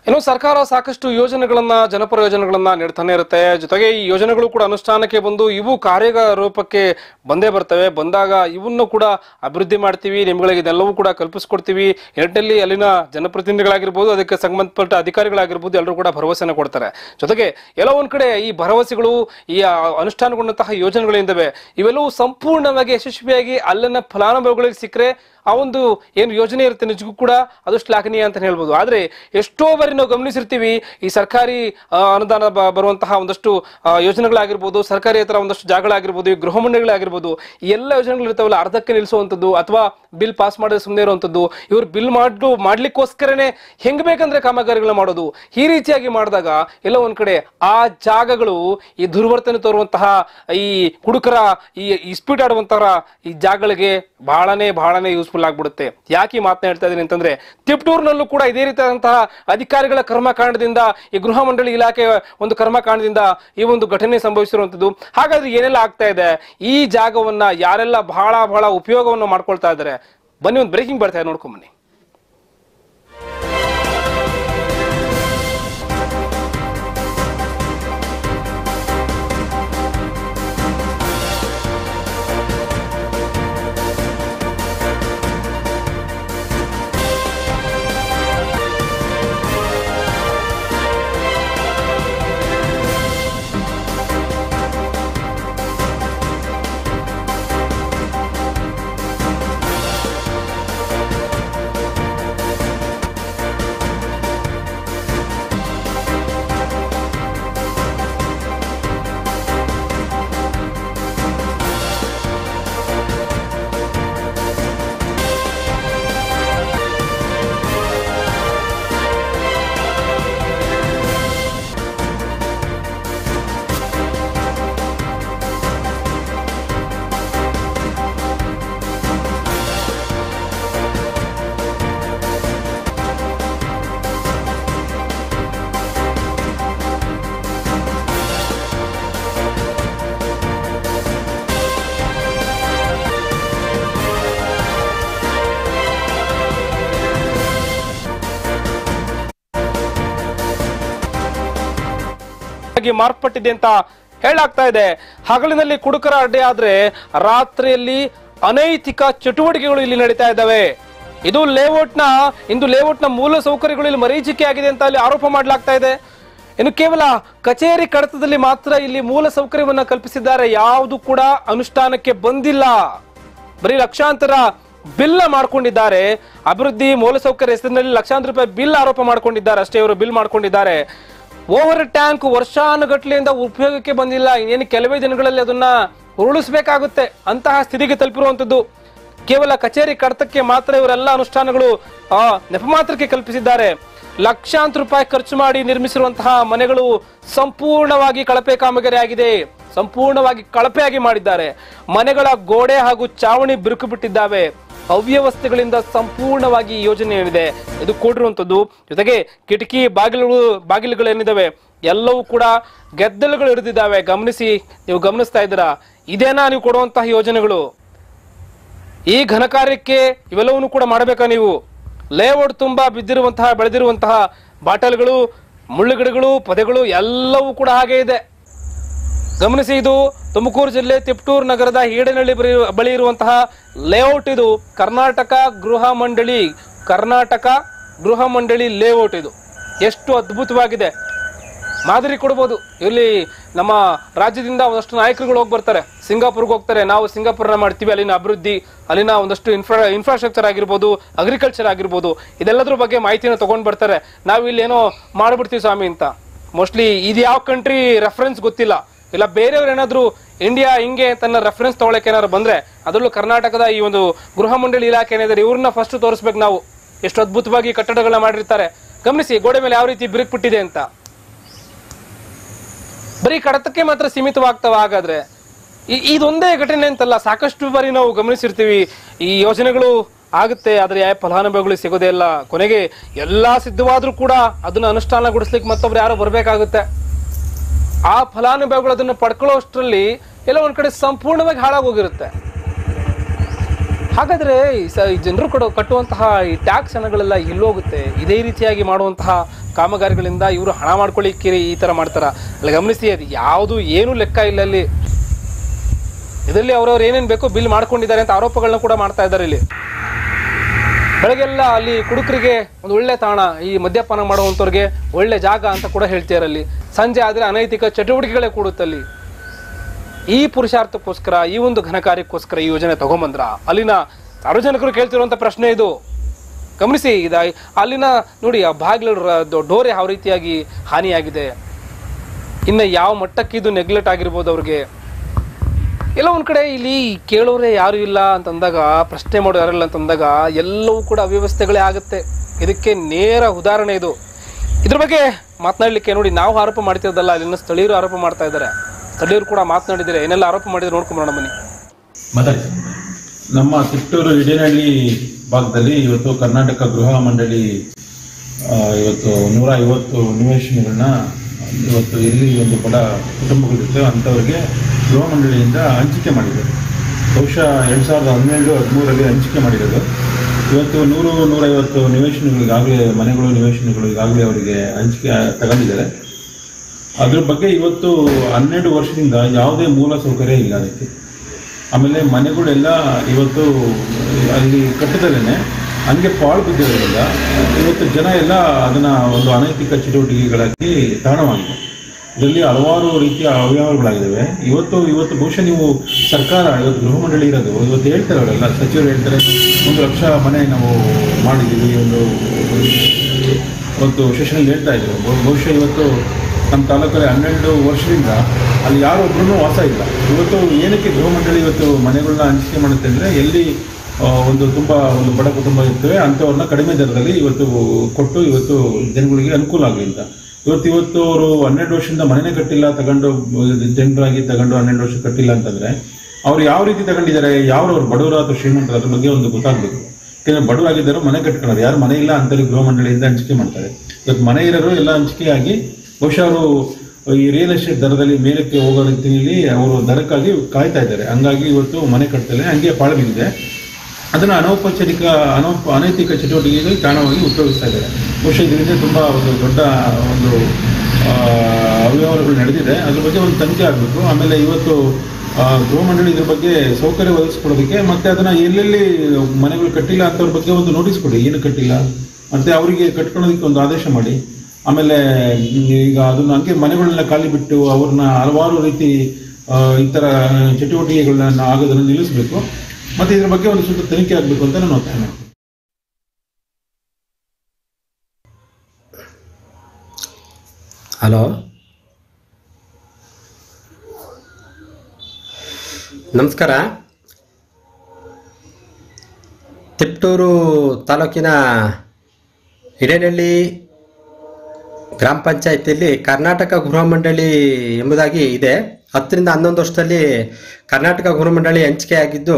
ಇನ್ನು ಸರ್ಕಾರ ಸಾಕಷ್ಟು ಯೋಜನೆಗಳನ್ನ ಜನಪರ ಯೋಜನೆಗಳನ್ನ ನೀಡ್ತಾನೆ ಇರುತ್ತೆ ಜೊತೆಗೆ ಈ ಯೋಜನೆಗಳು ಕೂಡ ಅನುಷ್ಠಾನಕ್ಕೆ ಬಂದು ಇವು ಕಾರ್ಯರೂಪಕ್ಕೆ ಬಂದೇ ಬರ್ತವೆ ಬಂದಾಗ ಇವನ್ನು ಕೂಡ ಅಭಿವೃದ್ಧಿ ಮಾಡ್ತೀವಿ ನಿಮ್ಗಳಿಗೆ ಇದೆಲ್ಲವೂ ಕೂಡ ಕಲ್ಪಿಸ್ಕೊಡ್ತೀವಿ ಎರಡಲ್ಲಿ ಅಲ್ಲಿನ ಜನಪ್ರತಿನಿಧಿಗಳಾಗಿರ್ಬೋದು ಅದಕ್ಕೆ ಸಂಬಂಧಪಟ್ಟ ಅಧಿಕಾರಿಗಳಾಗಿರ್ಬೋದು ಎಲ್ಲರೂ ಕೂಡ ಭರವಸೆನ ಕೊಡ್ತಾರೆ ಜೊತೆಗೆ ಎಲ್ಲೋ ಒಂದ್ ಕಡೆ ಈ ಭರವಸೆಗಳು ಈ ಆ, ಅನುಷ್ಠಾನಗೊಂಡಂತಹ ಯೋಜನೆಗಳಿಂದವೆ ಇವೆಲ್ಲವೂ ಸಂಪೂರ್ಣವಾಗಿ ಯಶಸ್ವಿಯಾಗಿ ಅಲ್ಲಿನ ಫಲಾನುಭವಿಗಳಿಗೆ ಸಿಕ್ಕರೆ ಆ ಒಂದು ಏನು ಯೋಜನೆ ಇರುತ್ತೆ ನಿಜಕ್ಕೂ ಕೂಡ ಅದು ಶ್ಲಾಘನೀಯ ಅಂತ ಹೇಳ್ಬೋದು ಆದ್ರೆ ಎಷ್ಟೋ ಬಾರಿ ನಾವು ಗಮನಿಸಿರ್ತೀವಿ ಈ ಸರ್ಕಾರಿ ಆ, ಅನುದಾನ ಬ- ಬರುವಂತಹ ಒಂದಷ್ಟು ಆ, ಯೋಜನೆಗಳಾಗಿರ್ಬೋದು ಸರ್ಕಾರೇತರ ಒಂದಷ್ಟು ಜಾಗಗಳಾಗಿರ್ಬೋದು ಈ ಗೃಹ ಮಂಡಳಿಗಳಾಗಿರ್ಬೋದು ಈ ಎಲ್ಲ ಯೋಜನೆಗಳು ಇರ್ತಾವಲ್ಲ ಅರ್ಧಕ್ಕೆ ನಿಲ್ಲಿಸುವಂಥದ್ದು ಅಥವಾ ಬಿಲ್ ಪಾಸ್ ಮಾಡಿದ್ರೆ ಸುಮ್ಮನೆ ಇರುವಂಥದ್ದು ಇವ್ರು ಬಿಲ್ ಮಾಡು ಮಾಡ್ಲಿಕ್ಕೋಸ್ಕರನೇ ಹೆಂಗ್ ಬೇಕಂದ್ರೆ ಕಾಮಗಾರಿಗಳನ್ನ ಮಾಡೋದು ಈ ರೀತಿಯಾಗಿ ಮಾಡಿದಾಗ ಎಲ್ಲ ಒಂದ್ ಕಡೆ ಆ ಜಾಗಗಳು ಈ ದುರ್ವರ್ತನೆ ತೋರುವಂತಹ ಈ ಕುಡುಕರ ಈ ಇಸ್ಪೀಟ್ ಆಡುವಂತಹ ಈ ಜಾಗಗಳಿಗೆ ಬಹಳನೇ ಬಹಳನೇ ಯೂಸ್ಫುಲ್ ಆಗ್ಬಿಡುತ್ತೆ ಯಾಕೆ ಈ ಮಾತನ್ನ ಹೇಳ್ತಾ ಇದೀನಿ ಅಂತಂದ್ರೆ ತಿಪ್ಟೂರ್ನಲ್ಲೂ ಕೂಡ ಇದೇ ರೀತಿಯಾದಂತಹ ಅಧಿಕಾರಿಗಳ ಕರ್ಮಕಾಂಡದಿಂದ ಈ ಗೃಹ ಮಂಡಳಿ ಇಲಾಖೆ ಒಂದು ಕರ್ಮಕಾಂಡದಿಂದ ಈ ಒಂದು ಘಟನೆ ಸಂಭವಿಸಿರುವಂತದ್ದು ಹಾಗಾದ್ರೆ ಏನೆಲ್ಲ ಆಗ್ತಾ ಇದೆ ಈ ಜಾಗವನ್ನ ಯಾರೆಲ್ಲ ಬಹಳ ಬಹಳ ಉಪಯೋಗವನ್ನು ಮಾಡ್ಕೊಳ್ತಾ ಇದ್ದಾರೆ ಬನ್ನಿ ಒಂದು ಬ್ರೇಕಿಂಗ್ ಬರ್ತಾ ಇದೆ ನೋಡ್ಕೊಂಡ್ ಬನ್ನಿ ಆಗಿ ಮಾರ್ಪಟ್ಟಿದೆ ಅಂತ ಹೇಳಾಗ್ತಾ ಇದೆ ಹಗಲಿನಲ್ಲಿ ಕುಡುಕರ ಅಡ್ಡೆ ಆದ್ರೆ ರಾತ್ರಿಯಲ್ಲಿ ಅನೈತಿಕ ಚಟುವಟಿಕೆಗಳು ಇಲ್ಲಿ ನಡೀತಾ ಇದ್ದಾವೆ ಇದು ಲೇಔಟ್ನ ಇಂದು ಲೇಔಟ್ನ ಮೂಲ ಸೌಕರ್ಯಗಳು ಇಲ್ಲಿ ಮರೀಚಿಕೆ ಆಗಿದೆ ಅಂತ ಅಲ್ಲಿ ಆರೋಪ ಮಾಡಲಾಗ್ತಾ ಇದೆ ಇನ್ನು ಕೇವಲ ಕಚೇರಿ ಕಡತದಲ್ಲಿ ಮಾತ್ರ ಇಲ್ಲಿ ಮೂಲ ಸೌಕರ್ಯವನ್ನ ಕಲ್ಪಿಸಿದ್ದಾರೆ ಯಾವುದು ಕೂಡ ಅನುಷ್ಠಾನಕ್ಕೆ ಬಂದಿಲ್ಲ ಬರೀ ಲಕ್ಷಾಂತರ ಬಿಲ್ ಮಾಡ್ಕೊಂಡಿದ್ದಾರೆ ಅಭಿವೃದ್ಧಿ ಮೂಲಸೌಕರ್ಯ ಹೆಸರಿನಲ್ಲಿ ಲಕ್ಷಾಂತರ ರೂಪಾಯಿ ಬಿಲ್ ಆರೋಪ ಮಾಡ್ಕೊಂಡಿದ್ದಾರೆ ಅಷ್ಟೇ ಇವರು ಬಿಲ್ ಮಾಡ್ಕೊಂಡಿದ್ದಾರೆ ಓವರ್ ಟ್ಯಾಂಕ್ ವರ್ಷಾನುಗಟ್ಲೆಯಿಂದ ಉಪಯೋಗಕ್ಕೆ ಬಂದಿಲ್ಲ ಇನ್ನೇನು ಕೆಲವೇ ದಿನಗಳಲ್ಲಿ ಅದನ್ನ ಉರುಳಿಸಬೇಕಾಗುತ್ತೆ ಅಂತಹ ಸ್ಥಿತಿಗೆ ತಲುಪಿರುವಂತದ್ದು ಕೇವಲ ಕಚೇರಿ ಕಡತಕ್ಕೆ ಮಾತ್ರ ಇವರೆಲ್ಲ ಅನುಷ್ಠಾನಗಳು ಆ ನೆಪ ಮಾತ್ರಕ್ಕೆ ಕಲ್ಪಿಸಿದ್ದಾರೆ ಲಕ್ಷಾಂತರ ರೂಪಾಯಿ ಖರ್ಚು ಮಾಡಿ ನಿರ್ಮಿಸಿರುವಂತಹ ಮನೆಗಳು ಸಂಪೂರ್ಣವಾಗಿ ಕಳಪೆ ಕಾಮಗಾರಿ ಆಗಿದೆ ಸಂಪೂರ್ಣವಾಗಿ ಕಳಪೆಯಾಗಿ ಮಾಡಿದ್ದಾರೆ ಮನೆಗಳ ಗೋಡೆ ಹಾಗೂ ಚಾವಣಿ ಬಿರುಕು ಬಿಟ್ಟಿದ್ದಾವೆ ಅವ್ಯವಸ್ಥೆಗಳಿಂದ ಸಂಪೂರ್ಣವಾಗಿ ಈ ಯೋಜನೆ ಏನಿದೆ ಇದು ಕೂಡಿರುವಂತದ್ದು ಜೊತೆಗೆ ಕಿಟಕಿ ಬಾಗಿಲುಗಳು ಬಾಗಿಲುಗಳೇನಿದಾವೆ ಎಲ್ಲವೂ ಕೂಡ ಗೆದ್ದಲುಗಳು ಹಿಡಿದಿದ್ದಾವೆ ಗಮನಿಸಿ ನೀವು ಗಮನಿಸ್ತಾ ಇದ್ದೀರಾ ಇದೇನಾ ನೀವು ಕೊಡುವಂತಹ ಯೋಜನೆಗಳು ಈ ಘನ ಕಾರ್ಯಕ್ಕೆ ಇವೆಲ್ಲವನ್ನು ಕೂಡ ಮಾಡಬೇಕಾ ನೀವು ಲೇಔಟ್ ತುಂಬಾ ಬಿದ್ದಿರುವಂತಹ ಬೆಳೆದಿರುವಂತಹ ಬಾಟಲ್ಗಳು ಮುಳ್ಳುಗಿಡಗಳು ಪೊದೆಗಳು ಎಲ್ಲವೂ ಕೂಡ ಹಾಗೆ ಇದೆ ಗಮನಿಸಿ ಇದು ತುಮಕೂರು ಜಿಲ್ಲೆ ತಿಪ್ಟೂರು ನಗರದ ಹೀಡನಹಳ್ಳಿ ಬರಿ- ಬಳಿ ಇರುವಂತಹ ಲೇಔಟ್ ಇದು ಕರ್ನಾಟಕ ಗೃಹ ಮಂಡಳಿ ಕರ್ನಾಟಕ ಗೃಹ ಮಂಡಳಿ ಲೇಔಟ್ ಇದು ಎಷ್ಟು ಅದ್ಭುತವಾಗಿದೆ ಮಾದರಿ ಕೊಡ್ಬೋದು ಇಲ್ಲಿ ನಮ್ಮ ರಾಜ್ಯದಿಂದ ಒಂದಷ್ಟು ನಾಯಕರುಗಳು ಹೋಗಿ ಬರ್ತಾರೆ ಸಿಂಗಾಪುರ್ಗೆ ಹೋಗ್ತಾರೆ ನಾವು ಸಿಂಗಾಪುರ್ನ ಮಾಡ್ತೀವಿ ಅಲ್ಲಿನ ಅಭಿವೃದ್ಧಿ ಅಲ್ಲಿನ ಒಂದಷ್ಟು ಇನ್ಫ್ರಾ ಇನ್ಫ್ರಾಸ್ಟ್ರಕ್ಚರ್ ಆಗಿರ್ಬೋದು ಅಗ್ರಿಕಲ್ಚರ್ ಆಗಿರ್ಬೋದು ಇದೆಲ್ಲದ್ರ ಬಗ್ಗೆ ಮಾಹಿತಿನ ತಗೊಂಡ್ ಬರ್ತಾರೆ ನಾವು ಇಲ್ಲಿ ಏನೋ ಮಾಡ್ಬಿಡ್ತೀವಿ ಸ್ವಾಮಿ ಅಂತ ಮೋಸ್ಟ್ಲಿ ಇದು ಯಾವ ಕಂಟ್ರಿ ರೆಫರೆನ್ಸ್ ಗೊತ್ತಿಲ್ಲ ಇಲ್ಲ ಬೇರೆಯವ್ರು ಏನಾದ್ರು ಇಂಡಿಯಾ ಹಿಂಗೆ ತನ್ನ ರೆಫರೆನ್ಸ್ ತಗೊಳಕ್ಕೆ ಏನಾದ್ರು ಬಂದ್ರೆ ಅದರಲ್ಲೂ ಕರ್ನಾಟಕದ ಈ ಒಂದು ಗೃಹ ಮಂಡಳಿ ಇಲಾಖೆ ಏನಿದೆ ಇವ್ರನ್ನ ಫಸ್ಟ್ ತೋರಿಸ್ಬೇಕು ನಾವು ಎಷ್ಟು ಅದ್ಭುತವಾಗಿ ಕಟ್ಟಡಗಳನ್ನ ಮಾಡಿರ್ತಾರೆ ಗಮನಿಸಿ ಗೋಡೆ ಮೇಲೆ ಯಾವ ರೀತಿ ಬಿರುಕು ಬಿಟ್ಟಿದೆ ಅಂತ ಬರೀ ಕಡತಕ್ಕೆ ಮಾತ್ರ ಸೀಮಿತವಾಗ್ತಾವ ಹಾಗಾದ್ರೆ ಈ- ಇದೊಂದೇ ಘಟನೆ ಅಂತಲ್ಲ ಸಾಕಷ್ಟು ಬಾರಿ ನಾವು ಗಮನಿಸಿರ್ತೀವಿ ಈ ಯೋಜನೆಗಳು ಆಗುತ್ತೆ ಆದ್ರೆ ಯಾವ ಫಲಾನುಭವಿಗಳು ಸಿಗೋದೇ ಇಲ್ಲ ಕೊನೆಗೆ ಎಲ್ಲಾ ಸಿದ್ಧವಾದ್ರೂ ಕೂಡ ಅದನ್ನ ಅನುಷ್ಠಾನಗೊಳಿಸ್ಲಿಕ್ಕೆ ಮತ್ತೊಬ್ರು ಯಾರೋ ಬರ್ಬೇಕಾಗುತ್ತೆ ಆ ಫಲಾನುಭವಿಗಳು ಅದನ್ನ ಪಡ್ಕೊಳ್ಳೋ ಅಷ್ಟರಲ್ಲಿ ಎಲ್ಲ ಒಂದ್ ಕಡೆ ಸಂಪೂರ್ಣವಾಗಿ ಹಾಳಾಗೋಗಿರುತ್ತೆ ಹಾಗಾದ್ರೆ ಈ ಸ- ಈ ಜನರು ಕೊಡೋ ಕಟ್ಟುವಂತಹ ಈ ಟ್ಯಾಕ್ಸ್ ಹಣಗಳೆಲ್ಲ ಎಲ್ಲೋಗುತ್ತೆ ಇದೇ ರೀತಿಯಾಗಿ ಮಾಡುವಂತಹ ಕಾಮಗಾರಿಗಳಿಂದ ಇವರು ಹಣ ಮಾಡ್ಕೊಳ್ಳಿಕ್ಕೆ ಈ ತರ ಮಾಡ್ತಾರ ಅಲ್ಲಿ ಗಮನಿಸಿ ಅದು ಯಾವುದು ಏನು ಲೆಕ್ಕ ಇಲ್ಲ ಅಲ್ಲಿ ಇದರಲ್ಲಿ ಅವ್ರವ್ರು ಏನೇನ್ ಬೇಕೋ ಬಿಲ್ ಮಾಡ್ಕೊಂಡಿದ್ದಾರೆ ಅಂತ ಆರೋಪಗಳನ್ನ ಕೂಡ ಮಾಡ್ತಾ ಇದ್ದಾರೆ ಇಲ್ಲಿ ಬೆಳಗ್ಗೆಲ್ಲ ಅಲ್ಲಿ ಕುಡುಕರಿಗೆ ಒಂದು ಒಳ್ಳೆ ತಾಣ ಈ ಮದ್ಯಪಾನ ಮಾಡುವಂಥವ್ರಿಗೆ ಒಳ್ಳೆ ಜಾಗ ಅಂತ ಕೂಡ ಹೇಳ್ತಾರೆ ಅಲ್ಲಿ ಸಂಜೆ ಆದ್ರೆ ಅನೈತಿಕ ಚಟುವಟಿಕೆಗಳೇ ಕೂಡುತ್ತಲ್ಲಿ ಈ ಪುರುಷಾರ್ಥಕ್ಕೋಸ್ಕರ ಈ ಒಂದು ಘನ ಕಾರ್ಯಕ್ಕೋಸ್ಕರ ಈ ಯೋಜನೆ ತಗೊಂಬಂದ್ರ ಅಲ್ಲಿನ ಸಾರ್ವಜನಿಕರು ಕೇಳ್ತಿರುವಂತ ಪ್ರಶ್ನೆ ಇದು ಗಮನಿಸಿ ಇದ ಅಲ್ಲಿನ ನೋಡಿ ಆ ಬಾಗಿಲು ಡೋರ್ ಯಾವ ರೀತಿಯಾಗಿ ಹಾನಿಯಾಗಿದೆ ಇನ್ನು ಯಾವ ಮಟ್ಟಕ್ಕೆ ಇದು ನೆಗ್ಲೆಕ್ಟ್ ಆಗಿರ್ಬೋದು ಅವ್ರಿಗೆ ಎಲ್ಲ ಒಂದ್ ಕಡೆ ಇಲ್ಲಿ ಕೇಳೋರೆ ಯಾರು ಇಲ್ಲ ಅಂತಂದಾಗ ಪ್ರಶ್ನೆ ಮಾಡೋ ಯಾರಿಲ್ಲ ಅಂತಂದಾಗ ಎಲ್ಲವೂ ಕೂಡ ಅವ್ಯವಸ್ಥೆಗಳೇ ಆಗುತ್ತೆ ಇದಕ್ಕೆ ನೇರ ಉದಾಹರಣೆ ಇದು ಇದ್ರ ಬಗ್ಗೆ ಮಾತನಾಡ್ಲಿಕ್ಕೆ ನೋಡಿ ನಾವು ಆರೋಪ ಮಾಡ್ತಿರೋದಲ್ಲ ಅಲ್ಲಿನ ಸ್ಥಳೀಯರು ಆರೋಪ ಮಾಡ್ತಾ ಇದ್ದಾರೆ ಸ್ಥಳೀಯರು ಕೂಡ ಮಾತನಾಡಿದ್ದಾರೆ ಏನೆಲ್ಲ ಆರೋಪ ಮಾಡಿದ್ರೆ ನೋಡ್ಕೊಂಬರೋಣ ಬನ್ನಿ ಮಾತಾಡಿ ನಮ್ಮ ತಿಟ್ಟೂರು ಇಡೇನಹಳ್ಳಿ ಭಾಗದಲ್ಲಿ ಇವತ್ತು ಕರ್ನಾಟಕ ಗೃಹ ಮಂಡಳಿ ಆ, ಇವತ್ತು ನೂರ ಐವತ್ತು ನಿವೇಶನಗಳನ್ನ ಇವತ್ತು ಎಲ್ಲಿ ಒಂದು ಬಡ ಕುಟುಂಬಗಳಿರ್ತವೆ ಅಂಥವ್ರಿಗೆ ಗೃಹ ಮಂಡಳಿಯಿಂದ ಹಂಚಿಕೆ ಮಾಡಿದೆ ಬಹುಶಃ ಎರಡು ಸಾವಿರದ ಹನ್ನೆರಡು ಹದಿಮೂರರಲ್ಲಿ ಹಂಚಿಕೆ ಮಾಡಿರೋದು ಇವತ್ತು ನೂರು ನೂರೈವತ್ತು ನಿವೇಶನಗಳಿಗಾಗಲೇ ಮನೆಗಳು ನಿವೇಶನಗಳು ಈಗಾಗಲೇ ಅವರಿಗೆ ಹಂಚಿಕೆ ತಗೊಂಡಿದ್ದಾರೆ ಅದ್ರ ಬಗ್ಗೆ ಇವತ್ತು ಹನ್ನೆರಡು ವರ್ಷದಿಂದ ಯಾವುದೇ ಮೂಲ ಸೌಕರ್ಯ ಇಲ್ಲ ಅದಕ್ಕೆ ಆಮೇಲೆ ಮನೆಗಳೆಲ್ಲ ಇವತ್ತು ಅಲ್ಲಿ ಕಟ್ಟದಲ್ಲೇ ಹಂಗೆ ಪಾಳು ಬಿದ್ದಿರೋದ್ರಿಂದ ಇವತ್ತು ಜನ ಎಲ್ಲ ಅದನ್ನ ಒಂದು ಅನೈತಿಕ ಚಟುವಟಿಕೆಗಳಾಗಿ ತಾಣವಾಗಿದೆ ಇದರಲ್ಲಿ ಹಲವಾರು ರೀತಿಯ ಅವ್ಯವಹಾರಗಳಾಗಿದ್ದಾವೆ ಇವತ್ತು ಇವತ್ತು ಬಹುಶಃ ನೀವು ಸರ್ಕಾರ ಇವತ್ತು ಗೃಹ ಮಂಡಳಿ ಇರೋದು ಇವತ್ತು ಹೇಳ್ತಾರೆ ಅವರೆಲ್ಲ ಸಚಿವರು ಹೇಳ್ತಾರೆ ಒಂದು ಲಕ್ಷ ಮನೆ ನಾವು ಮಾಡಿದ್ದೀವಿ ಒಂದು ಇವತ್ತು ಸೆಷನ್ ಹೇಳ್ತಾ ಇದ್ರು ಬಹು- ಬಹುಶಃ ಇವತ್ತು ನಮ್ಮ ತಾಲೂಕಲ್ಲಿ ಹನ್ನೆರಡು ವರ್ಷದಿಂದ ಅಲ್ಲಿ ಯಾರೊಬ್ಬರೂ ವಾಸ ಇಲ್ಲ ಇವತ್ತು ಏನಕ್ಕೆ ಗೃಹ ಮಂಡಳಿ ಇವತ್ತು ಮನೆಗಳನ್ನ ಹಂಚಿಕೆ ಮಾಡುತ್ತೆ ಅಂದರೆ ಎಲ್ಲಿ ಆ, ಒಂದು ತುಂಬ ಒಂದು ಬಡ ಕುಟುಂಬ ಇರ್ತವೆ ಅಂಥವ್ರನ್ನ ಕಡಿಮೆ ದರದಲ್ಲಿ ಇವತ್ತು ಕೊಟ್ಟು ಇವತ್ತು ಜನಗಳಿಗೆ ಅನುಕೂಲ ಆಗಲಿ ಅಂತ ಇವತ್ತು ಇವತ್ತು ಅವರು ಹನ್ನೆರಡು ವರ್ಷದಿಂದ ಮನೆನೇ ಕಟ್ಟಿಲ್ಲ ತಗೊಂಡು ಜನರಾಗಿ ತಗೊಂಡು ಹನ್ನೆರಡು ವರ್ಷ ಕಟ್ಟಿಲ್ಲ ಅಂತಂದ್ರೆ ಅವ್ರು ಯಾವ ರೀತಿ ತಗೊಂಡಿದ್ದಾರೆ ಯಾವ ಅವ್ರು ಬಡವರು ಅಥವಾ ಶ್ರೀಮಂತರು ಅದ್ರ ಬಗ್ಗೆ ಒಂದು ಗೊತ್ತಾಗಬೇಕು ಯಾಕಂದ್ರೆ ಬಡವರಾಗಿದ್ದರು ಮನೆ ಕಟ್ಕೊಳ್ಳೋರು ಯಾರು ಮನೆ ಇಲ್ಲ ಅಂತಲ್ಲಿ ಗೃಹ ಮಂಡಳಿಯಿಂದ ಹಂಚಿಕೆ ಮಾಡ್ತಾರೆ ಇವತ್ತು ಮನೆ ಇರೋರು ಎಲ್ಲ ಹಂಚಿಕೆಯಾಗಿ ಬಹುಶಃ ಅವರು ಈ ರಿಯಲ್ ಎಸ್ಟೇಟ್ ದರದಲ್ಲಿ ಮೇಲಕ್ಕೆ ಹೋಗೋ ರೀತಿಯಲ್ಲಿ ಅವರು ದರಕ್ಕಾಗಿ ಕಾಯ್ತಾ ಇದ್ದಾರೆ ಹಂಗಾಗಿ ಇವತ್ತು ಮನೆ ಕಟ್ತಲೇ ಹಂಗೆ ಪಾಳು ಬಿದ್ದಿದೆ ಅದನ್ನು ಅನೌಪಚಾರಿಕ ಅನೌಪ ಅನೈತಿಕ ಚಟುವಟಿಕೆಗಳಿಗೆ ಕಾರಣವಾಗಿ ಉಪಯೋಗಿಸ್ತಾ ಇದ್ದಾರೆ ಬಹುಶಃ ಇದರಿಂದ ತುಂಬ ಒಂದು ದೊಡ್ಡ ಒಂದು ಆ, ಅವ್ಯವಹಾರಗಳು ನಡೆದಿದೆ ಅದ್ರ ಬಗ್ಗೆ ಒಂದು ತನಿಖೆ ಆಗಬೇಕು ಆಮೇಲೆ ಇವತ್ತು ಆ, ಗೃಹ ಮಂಡಳಿ ಇದ್ರ ಬಗ್ಗೆ ಸೌಕರ್ಯ ಒದಗಿಸ್ಕೊಡೋದಕ್ಕೆ ಮತ್ತೆ ಅದನ್ನ ಎಲ್ಲೆಲ್ಲಿ ಮನೆಗಳು ಕಟ್ಟಿಲ್ಲ ಅಂತವ್ರ ಬಗ್ಗೆ ಒಂದು ನೋಟಿಸ್ ಕೊಡಿ ಏನು ಕಟ್ಟಿಲ್ಲ ಮತ್ತೆ ಅವರಿಗೆ ಕಟ್ಕೊಳ್ಳೋದಕ್ಕೆ ಒಂದು ಆದೇಶ ಮಾಡಿ ಆಮೇಲೆ ಈಗ ಅದನ್ನ ಹಂಗೆ ಮನೆಗಳನ್ನ ಖಾಲಿ ಬಿಟ್ಟು ಅವ್ರನ್ನ ಹಲವಾರು ರೀತಿ ಆ, ಈ ಥರ ಚಟುವಟಿಕೆಗಳನ್ನ ಆಗೋದನ್ನು ನಿಲ್ಲಿಸಬೇಕು ಮತ್ತೆ ಇದ್ರ ಬಗ್ಗೆ ಒಂದು ಸ್ವಲ್ಪ ತನಿಖೆ ಆಗಬೇಕು ಅಂತ ನಾನು ಒತ್ತಾಯ ಮಾಡ್ತೀನಿ ಹಲೋ ನಮಸ್ಕಾರ ತಿಪ್ಟೂರು ತಾಲೂಕಿನ ಹಿಡೇನಹಳ್ಳಿ ಗ್ರಾಮ ಪಂಚಾಯತಿಯಲ್ಲಿ ಕರ್ನಾಟಕ ಗೃಹ ಮಂಡಳಿ ಎಂಬುದಾಗಿ ಇದೆ ಹತ್ತರಿಂದ ಹನ್ನೊಂದು ವರ್ಷದಲ್ಲಿ ಕರ್ನಾಟಕ ಗೃಹ ಮಂಡಳಿ ಹಂಚಿಕೆಯಾಗಿದ್ದು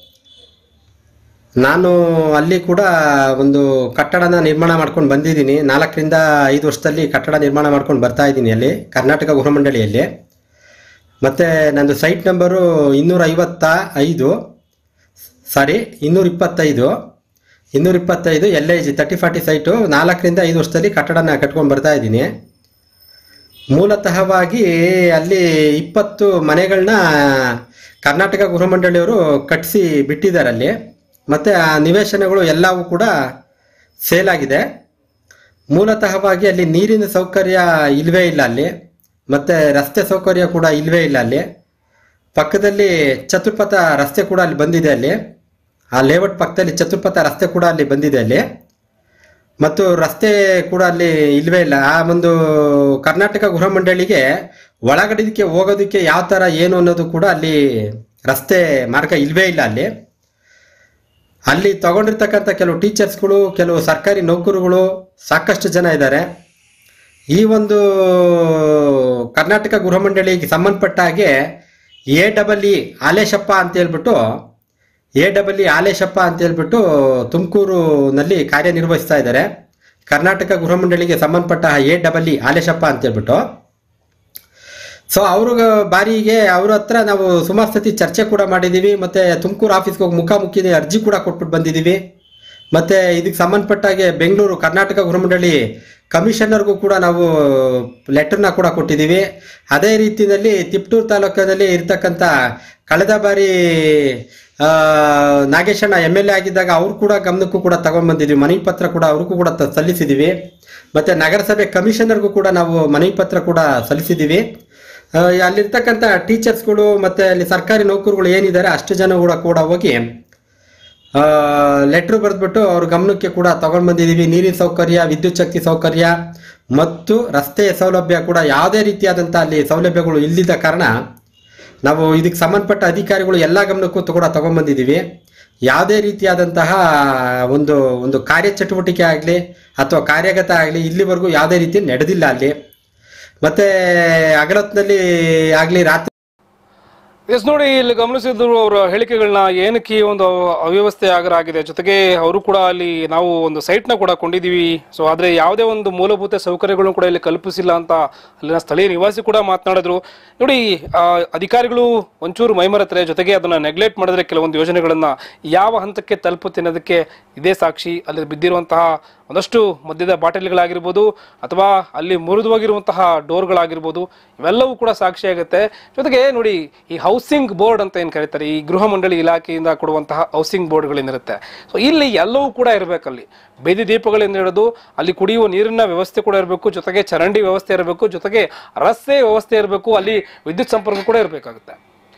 ನಾನು ಅಲ್ಲಿ ಕೂಡ ಒಂದು ಕಟ್ಟಡನ ನಿರ್ಮಾಣ ಮಾಡ್ಕೊಂಡು ಬಂದಿದ್ದೀನಿ ನಾಲ್ಕರಿಂದ ಐದು ವರ್ಷದಲ್ಲಿ ಕಟ್ಟಡ ನಿರ್ಮಾಣ ಮಾಡ್ಕೊಂಡು ಬರ್ತಾ ಇದ್ದೀನಿ ಅಲ್ಲಿ ಕರ್ನಾಟಕ ಗೃಹ ಮಂಡಳಿಯಲ್ಲಿ ಮತ್ತು ನಂದು ಸೈಟ್ ನಂಬರು ಇನ್ನೂರ ಐವತ್ತ ಐದು ಸಾರಿ ಇನ್ನೂರ ಇಪ್ಪತ್ತೈದು ಇನ್ನೂರ ಇಪ್ಪತ್ತೈದು L I G thirty forty site ನಾಲ್ಕರಿಂದ ಐದು ವರ್ಷದಲ್ಲಿ ಕಟ್ಟಡನ ಕಟ್ಕೊಂಡು ಬರ್ತಾ ಇದ್ದೀನಿ ಮೂಲತಃವಾಗಿ ಅಲ್ಲಿ ಇಪ್ಪತ್ತು ಮನೆಗಳನ್ನ ಕರ್ನಾಟಕ ಗೃಹ ಮಂಡಳಿಯವರು ಕಟ್ಟಿಸಿ ಬಿಟ್ಟಿದ್ದಾರೆ ಅಲ್ಲಿ ಮತ್ತು ಆ ನಿವೇಶನಗಳು ಎಲ್ಲವೂ ಕೂಡ ಸೇಲ್ ಆಗಿದೆ ಮೂಲತಃವಾಗಿ ಅಲ್ಲಿ ನೀರಿನ ಸೌಕರ್ಯ ಇಲ್ಲವೇ ಇಲ್ಲ ಅಲ್ಲಿ ಮತ್ತು ರಸ್ತೆ ಸೌಕರ್ಯ ಕೂಡ ಇಲ್ಲವೇ ಇಲ್ಲ ಅಲ್ಲಿ ಪಕ್ಕದಲ್ಲಿ ಚತುರ್ಪಥ ರಸ್ತೆ ಕೂಡ ಅಲ್ಲಿ ಬಂದಿದೆ ಅಲ್ಲಿ ಆ ಲೇಔಟ್ ಪಕ್ಕದಲ್ಲಿ ಚತುರ್ಪಥ ರಸ್ತೆ ಕೂಡ ಅಲ್ಲಿ ಬಂದಿದೆ ಅಲ್ಲಿ ಮತ್ತು ರಸ್ತೆ ಕೂಡ ಅಲ್ಲಿ ಇಲ್ವೇ ಇಲ್ಲ ಆ ಒಂದು ಕರ್ನಾಟಕ ಗೃಹ ಮಂಡಳಿಗೆ ಒಳಗಡೆದಕ್ಕೆ ಹೋಗೋದಕ್ಕೆ ಯಾವ ಥರ ಏನು ಅನ್ನೋದು ಕೂಡ ಅಲ್ಲಿ ರಸ್ತೆ ಮಾರ್ಗ ಇಲ್ವೇ ಇಲ್ಲ ಅಲ್ಲಿ ಅಲ್ಲಿ ತಗೊಂಡಿರ್ತಕ್ಕಂಥ ಕೆಲವು ಟೀಚರ್ಸ್ಗಳು ಕೆಲವು ಸರ್ಕಾರಿ ನೌಕರುಗಳು ಸಾಕಷ್ಟು ಜನ ಇದ್ದಾರೆ ಈ ಒಂದು ಕರ್ನಾಟಕ ಗೃಹ ಮಂಡಳಿಗೆ ಸಂಬಂಧಪಟ್ಟ ಹಾಗೆ ಎ ಡಬಲ್ ಇ ಆಲೇಶಪ್ಪ ಅಂತ ಹೇಳ್ಬಿಟ್ಟು ಎ ಡಬಲ್ ಇ ಆಲೇಶಪ್ಪ ಅಂತ ಹೇಳ್ಬಿಟ್ಟು ತುಮಕೂರಿನಲ್ಲಿ ಕಾರ್ಯನಿರ್ವಹಿಸ್ತಾ ಇದ್ದಾರೆ ಕರ್ನಾಟಕ ಗೃಹ ಮಂಡಳಿಗೆ ಸಂಬಂಧಪಟ್ಟ ಎ ಡಬಲ್ ಇ ಆಲೇಶಪ್ಪ ಅಂತ ಹೇಳ್ಬಿಟ್ಟು ಸೊ ಅವ್ರ ಬಾರಿಗೆ ಅವ್ರ ಹತ್ರ ನಾವು ಸುಮಾರು ಸತಿ ಚರ್ಚೆ ಕೂಡ ಮಾಡಿದ್ದೀವಿ ಮತ್ತು ತುಮಕೂರು ಆಫೀಸ್ಗೆ ಹೋಗಿ ಮುಖಾಮುಖಿ ಅರ್ಜಿ ಕೂಡ ಕೊಟ್ಬಿಟ್ಟು ಬಂದಿದ್ದೀವಿ ಮತ್ತೆ ಇದಕ್ಕೆ ಸಂಬಂಧಪಟ್ಟಾಗೆ ಬೆಂಗಳೂರು ಕರ್ನಾಟಕ ಗೃಹಮಂಡಳಿ ಕಮಿಷನರ್ಗೂ ಕೂಡ ನಾವು ಲೆಟರ್ನ ಕೂಡ ಕೊಟ್ಟಿದ್ದೀವಿ ಅದೇ ರೀತಿಯಲ್ಲಿ ತಿಪ್ಟೂರು ತಾಲೂಕಿನಲ್ಲಿ ಇರ್ತಕ್ಕಂಥ ಕಳೆದ ಬಾರಿ ಆ, ನಾಗೇಶಣ್ಣ ಎಮ್ ಎಲ್ ಎ ಆಗಿದ್ದಾಗ ಅವ್ರು ಕೂಡ ಗಮನಕ್ಕೂ ಕೂಡ ತಗೊಂಡ್ಬಂದಿದ್ವಿ ಮನವಿ ಪತ್ರ ಕೂಡ ಅವ್ರಿಗೂ ಕೂಡ ತ- ಸಲ್ಲಿಸಿದ್ದೀವಿ ಮತ್ತೆ ನಗರಸಭೆ ಕಮಿಷನರ್ಗೂ ಕೂಡ ನಾವು ಮನವಿ ಪತ್ರ ಕೂಡ ಸಲ್ಲಿಸಿದ್ದೀವಿ ಆ, ಅಲ್ಲಿರ್ತಕ್ಕಂಥ ಟೀಚರ್ಸ್ಗಳು ಮತ್ತೆ ಅಲ್ಲಿ ಸರ್ಕಾರಿ ನೌಕರುಗಳು ಏನಿದ್ದಾರೆ ಅಷ್ಟು ಜನ ಕೂಡ ಕೂಡ ಹೋಗಿ ಲೆಟ್ರ್ ಬರೆದ್ಬಿಟ್ಟು ಅವ್ರ ಗಮನಕ್ಕೆ ಕೂಡ ತಗೊಂಡ್ ಬಂದಿದ್ದೀವಿ ನೀರಿನ ಸೌಕರ್ಯ ವಿದ್ಯುತ್ ಶಕ್ತಿ ಸೌಕರ್ಯ ಮತ್ತು ರಸ್ತೆ ಸೌಲಭ್ಯ ಕೂಡ ಯಾವುದೇ ರೀತಿಯಾದಂಥ ಅಲ್ಲಿ ಸೌಲಭ್ಯಗಳು ಇಲ್ಲದ ಕಾರಣ ನಾವು ಇದಕ್ಕೆ ಸಂಬಂಧಪಟ್ಟ ಅಧಿಕಾರಿಗಳು ಎಲ್ಲ ಗಮನಕ್ಕೂ ಕೂಡ ತಗೊಂಡ್ಬಂದಿದ್ದೀವಿ ಯಾವುದೇ ರೀತಿಯಾದಂತಹ ಒಂದು ಒಂದು ಕಾರ್ಯಚಟುವಟಿಕೆ ಆಗಲಿ ಅಥವಾ ಕಾರ್ಯಗತ ಆಗಲಿ ಇಲ್ಲಿವರೆಗೂ ಯಾವುದೇ ರೀತಿ ನಡೆದಿಲ್ಲ ಅಲ್ಲಿ ಮತ್ತೆ ಹಗಲೊತ್ತಿನಲ್ಲಿ ಆಗಲಿ ರಾತ್ರಿ ಎಸ್ ನೋಡಿ ಇಲ್ಲಿ ಗಮನಿಸಿದ್ರು ಅವರ ಹೇಳಿಕೆಗಳನ್ನ ಏನಕ್ಕೆ ಈ ಒಂದು ಅವ್ಯವಸ್ಥೆ ಆಗರಾಗಿದೆ ಜೊತೆಗೆ ಅವರು ಕೂಡ ಅಲ್ಲಿ ನಾವು ಒಂದು ಸೈಟ್ ನ ಕೂಡ ಕೊಂಡಿದೀವಿ ಸೊ ಆದ್ರೆ ಯಾವುದೇ ಒಂದು ಮೂಲಭೂತ ಸೌಕರ್ಯಗಳನ್ನು ಕೂಡ ಇಲ್ಲಿ ಕಲ್ಪಿಸಿಲ್ಲ ಅಂತ ಅಲ್ಲಿನ ಸ್ಥಳೀಯ ನಿವಾಸಿ ಕೂಡ ಮಾತನಾಡಿದ್ರು ನೋಡಿ ಆ, ಅಧಿಕಾರಿಗಳು ಒಂಚೂರು ಮೈಮರೆತರೆ ಜೊತೆಗೆ ಅದನ್ನ ನೆಗ್ಲೆಕ್ಟ್ ಮಾಡಿದ್ರೆ ಕೆಲವೊಂದು ಯೋಜನೆಗಳನ್ನ ಯಾವ ಹಂತಕ್ಕೆ ತಲುಪುತ್ತೆ ಅನ್ನೋದಕ್ಕೆ ಇದೇ ಸಾಕ್ಷಿ ಅಲ್ಲಿ ಬಿದ್ದಿರುವಂತಹ ಒಂದಷ್ಟು ಮದ್ಯದ ಬಾಟಲಿಗಳಾಗಿರ್ಬೋದು ಅಥವಾ ಅಲ್ಲಿ ಮುರಿದು ಹೋಗಿರುವಂತಹ ಡೋರ್ಗಳಾಗಿರ್ಬೋದು ಇವೆಲ್ಲವೂ ಕೂಡ ಸಾಕ್ಷಿಯಾಗುತ್ತೆ ಜೊತೆಗೆ ನೋಡಿ ಈ ಹೌಸಿಂಗ್ ಬೋರ್ಡ್ ಅಂತ ಏನು ಕರೀತಾರೆ ಈ ಗೃಹ ಮಂಡಳಿ ಇಲಾಖೆಯಿಂದ ಕೊಡುವಂತಹ ಹೌಸಿಂಗ್ ಬೋರ್ಡ್ಗಳೇನಿರುತ್ತೆ ಸೊ ಇಲ್ಲಿ ಎಲ್ಲವೂ ಕೂಡ ಇರಬೇಕಲ್ಲಿ ಬೀದಿ ದೀಪಗಳಿಂದ ಹಿಡಿದು ಅಲ್ಲಿ ಕುಡಿಯುವ ನೀರಿನ ವ್ಯವಸ್ಥೆ ಕೂಡ ಇರಬೇಕು ಜೊತೆಗೆ ಚರಂಡಿ ವ್ಯವಸ್ಥೆ ಇರಬೇಕು ಜೊತೆಗೆ ರಸ್ತೆ ವ್ಯವಸ್ಥೆ ಇರಬೇಕು ಅಲ್ಲಿ ವಿದ್ಯುತ್ ಸಂಪರ್ಕ ಕೂಡ ಇರಬೇಕಾಗುತ್ತೆ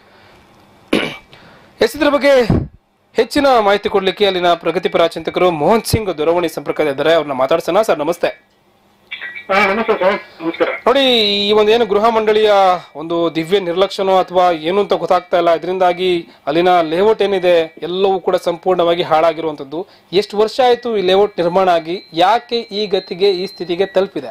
ಎಸ್ ಇದ್ರ ಬಗ್ಗೆ ಹೆಚ್ಚಿನ ಮಾಹಿತಿ ಕೊಡ್ಲಿಕ್ಕೆ ಅಲ್ಲಿನ ಪ್ರಗತಿಪರ ಚಿಂತಕರು ಮೋಹನ್ ಸಿಂಗ್ ದೂರವಾಣಿ ಸಂಪರ್ಕದಲ್ಲಿದ್ದಾರೆ ಅವ್ರನ್ನ ಮಾತಾಡ್ಸೋಣ ಸರ್ ನಮಸ್ತೆ ಹಾ ನಮಸ್ತೆ ಸರ್ ನಮಸ್ಕಾರ ನೋಡಿ ಈ ಒಂದೇನು ಗೃಹ ಮಂಡಳಿಯ ಒಂದು ದಿವ್ಯ ನಿರ್ಲಕ್ಷ್ಯನೋ ಅಥವಾ ಏನು ಅಂತ ಗೊತ್ತಾಗ್ತಾ ಇಲ್ಲ ಇದರಿಂದಾಗಿ ಅಲ್ಲಿನ ಲೇಔಟ್ ಏನಿದೆ ಎಲ್ಲವೂ ಕೂಡ ಸಂಪೂರ್ಣವಾಗಿ ಹಾಳಾಗಿರುವಂತದ್ದು ಎಷ್ಟು ವರ್ಷ ಆಯ್ತು ಈ ಲೇಔಟ್ ನಿರ್ಮಾಣ ಆಗಿ ಯಾಕೆ ಈ ಗತಿಗೆ ಈ ಸ್ಥಿತಿಗೆ ತಲುಪಿದೆ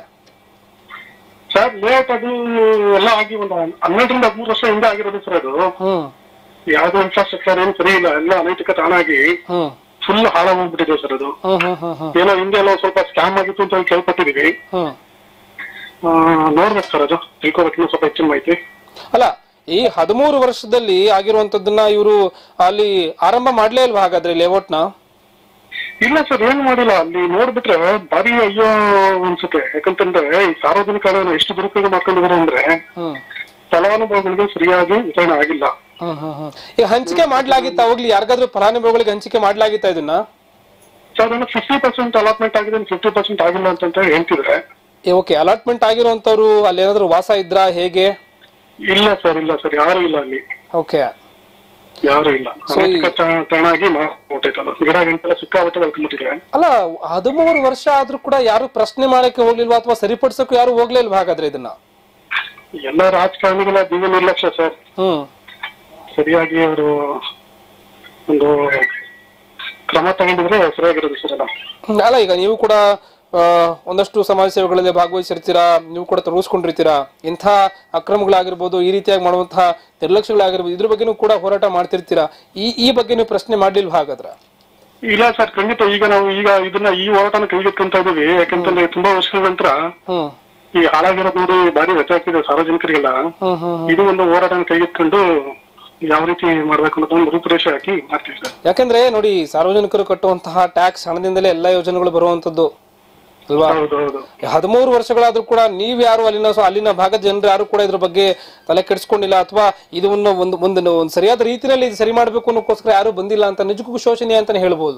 ಸರ್ ಲೇಔಟ್ ಅದು ಎಲ್ಲ ಆಗಿ ಒಂದು ಹನ್ನೆರಡರಿಂದ ಹದಿಮೂರು ವರ್ಷ ಹಿಂದೆ ಆಗಿರೋದು ಸರ್ ಅದು ಹ್ಮ್ ಯಾವ್ದೋ ಇನ್ಫ್ರಾಸ್ಟ್ರಕ್ಚರ್ ಏನು ಸರಿ ಇಲ್ಲ ಎಲ್ಲ ಅನೈತಿಕ ತಾಣಾಗಿ ಹ್ಮ್ ಫುಲ್ ಹಾಳಾಗೋಗ್ಬಿಟ್ಟಿದೆ ಸರ್ ಅದು ಹ್ಮ್ ಹ್ಮ್ ಹ್ಮ್ ಹ್ಮ್ ಏನೋ ಹಿಂದೆ ಎಲ್ಲ ಸ್ವಲ್ಪ ಸ್ಕ್ಯಾಮ್ ಆಗಿತ್ತು ಅಂತ ಹೇಳಿ ಕೇಳ್ಪಟ್ಟಿದೀವಿ ಹ್ಮ್ ಆ, ನೋಡ್ಬೇಕು ಸರ್ ಅದು ತಿಳ್ಕೊಬೇಕು ಇನ್ನೂ ಸ್ವಲ್ಪ ಹೆಚ್ಚಿನ ಮಾಹಿತಿ ಅಲ್ಲ ಈ ಹದಿಮೂರು ವರ್ಷದಲ್ಲಿ ಆಗಿರುವಂತದ್ದನ್ನ ಇವರು ಅಲ್ಲಿ ಆರಂಭ ಮಾಡ್ಲೇ ಇಲ್ವಾ ಹಾಗಾದ್ರೆ ಲೇಔಟ್ ನ ಇಲ್ಲ ಸರ್ ಏನು ಮಾಡಿಲ್ಲ ಅಲ್ಲಿ ನೋಡ್ಬಿಟ್ರೆ ಭಾರಿ ಅಯ್ಯೋ ಅನ್ಸುತ್ತೆ ಯಾಕಂತಂದ್ರೆ ಈ ಸಾರ್ವಜನಿಕ ಹಣನ ಎಷ್ಟು ದುರುಪಯೋಗ ಮಾಡ್ಕೊಂಡಿದ್ದಾರೆ ಅಂದ್ರೆ ಹ್ಮ್ ಫಲಾನುಭವಿಗಳಿಗೆ ಸರಿಯಾಗಿ ವಿತರಣೆ ಆಗಿಲ್ಲ ಹ್ಮ್ ಹ್ಮ್ ಹ್ಮ್ ಈಗ ಹಂಚಿಕೆ ಮಾಡ್ಲಾಗಿತ್ತ ಹೋಗ್ಲಿ ಯಾರಿಗಾದ್ರೂ ಫಲಾನುಭವಿಗಳಿಗೆ ಹಂಚಿಕೆ ಮಾಡ್ಲಾಗಿತ್ತ ಇದನ್ನ ಸರ್ ಅದನ್ನ ಫಿಫ್ಟಿ ಪರ್ಸೆಂಟ್ ಅಲಾಟ್ಮೆಂಟ್ ಆಗಿದೆ ಫಿಫ್ಟಿ ಪರ್ಸೆಂಟ್ ಆಗಿಲ್ಲ ಅಂತ ಹೇಳ್ತಿದ್ರೆ ಓಕೆ ಅಲಾಟ್ಮೆಂಟ್ ಆಗಿರುವಂತವ್ರು ಅಲ್ಲಿ ಏನಾದ್ರು ವಾಸ ಇದ್ರಾ ಹೇಗೆ ಇಲ್ಲ ಸರ್ ಇಲ್ಲ ಸರ್ ಯಾರು ಇಲ್ಲ ಅಲ್ಲಿ ಓಕೆ ಯಾರು ಇಲ್ಲ So, ಈ- ಅನೈತಿಕ ತ- ತಾಣ ಆಗಿ ಮಾಡ್ಬಿಟ್ಟೈತೆ ಅದು ಗಿಡ ಗಂಟೆಲ್ಲ ಸಿಕ್ಕಾಪಟ್ಟೆ ಬೆಳ್ಕೊಂಡ್ಬಿಟ್ಟಿದೆ ಅಲ್ಲ ಹದಿಮೂರು ವರ್ಷ ಆದ್ರೂ ಕೂಡ ಯಾರು ಪ್ರಶ್ನೆ ಮಾಡಕ್ಕೆ ಹೋಗ್ಲಿಲ್ವಾ ಅಥವಾ ಸರಿಪಡಿಸಕ್ಕೂ ಯಾರು ಹೋಗ್ಲಿಲ್ವಾ ಹಾಗಾದ್ರೆ ಇದನ್ನ ಎಲ್ಲ ರಾಜಕಾರಣಿಗಳ ದಿವ್ಯ ನಿರ್ಲಕ್ಷ್ಯ ಸರ್ ಹ್ಮ್ ಸರಿಯಾಗಿ ಅವರು ಒಂದು ಕ್ರಮ ತಗೊಂಡಿದ್ರೆ ಸರಿಯಾಗಿರೋದು ಸರ್ ಎಲ್ಲ ಹ್ಮ್, ಅಲ್ಲ ಈಗ ನೀವು ಕೂಡ ಆ, ಒಂದಷ್ಟು ಸಮಾಜ ಸೇವೆಗಳಲ್ಲಿ ಭಾಗವಹಿಸಿರ್ತೀರಾ ನೀವು ಕೂಡ ತೊಡಗಿಸ್ಕೊಂಡಿರ್ತೀರಾ ಇಂಥ ಅಕ್ರಮಗಳಾಗಿರ್ಬೋದು ಈ ರೀತಿಯಾಗಿ ಮಾಡುವಂತಹ ನಿರ್ಲಕ್ಷ್ಯಗಳಾಗಿರ್ಬೋದು ಇದ್ರ ಬಗ್ಗೆನೂ ಕೂಡ ಹೋರಾಟ ಮಾಡ್ತಿರ್ತೀರಾ ಈ ಈ ಬಗ್ಗೆ ನೀವು ಪ್ರಶ್ನೆ ಮಾಡ್ಲಿಲ್ವಾ ಹಾಗಾದ್ರೆ ಇಲ್ಲ ಸರ್ ಖಂಡಿತ ಈಗ ನಾವು ಈಗ ಇದನ್ನ ಈ ಹೋರಾಟನ ಕೈಗೆತ್ಕೊಂತ ಇದೀವಿ ಯಾಕಂತಂದ್ರೆ ತುಂಬಾ ವರ್ಷಗಳ ನಂತರ ಹ್ಮ್ ಈ ಹಾಳಾಗಿರೋದು ನೋಡಿ ಭಾರಿ ವ್ಯತ್ಯಾಸ ಆಗ್ತಿದೆ ಸಾರ್ವಜನಿಕರಿಗೆಲ್ಲ ಹ್ಮ್ ಹ್ಮ್ ಇದು ಒಂದು ಹೋರಾಟನ ಕೈಗೆತ್ಕೊಂಡು ಯಾವ ರೀತಿ ಮಾಡ್ಬೇಕು ಅನ್ನೋದು ಒಂದು ರೂಪುರೇಷೆ ಹಾಕಿ ಮಾಡ್ತೀವಿ ಸರ್ ಯಾಕಂದ್ರೆ ನೋಡಿ ಸಾರ್ವಜನಿಕರು ಕಟ್ಟುವಂತಹ ಟ್ಯಾಕ್ಸ್ ಹಣದಿಂದಲೇ ಎಲ್ಲಾ ಯೋಜನೆಗಳು ಬರುವಂತದ್ದು ಅಲ್ವಾ ಹೌದು ಹೌದು ಹದಿಮೂರು ವರ್ಷಗಳಾದ್ರೂ ಕೂಡ ನೀವ್ ಯಾರು ಅಲ್ಲಿನ ಸೊ ಅಲ್ಲಿನ ಭಾಗದ ಜನರು ಯಾರು ಕೂಡ ಇದ್ರ ಬಗ್ಗೆ ತಲೆ ಕೆಡಿಸ್ಕೊಂಡಿಲ್ಲ ಅಥವಾ ಇದನ್ನು ಒಂದು ಒಂದು ಒಂದು ಸರಿಯಾದ ರೀತಿಯಲ್ಲಿ ಇದು ಸರಿ ಮಾಡ್ಬೇಕು ಅನ್ನೋಕ್ಕೋಸ್ಕರ ಯಾರು ಬಂದಿಲ್ಲ ಅಂತ ನಿಜಕ್ಕೂ ಶೋಷಣೀಯ ಅಂತಾನೆ ಹೇಳ್ಬೋದು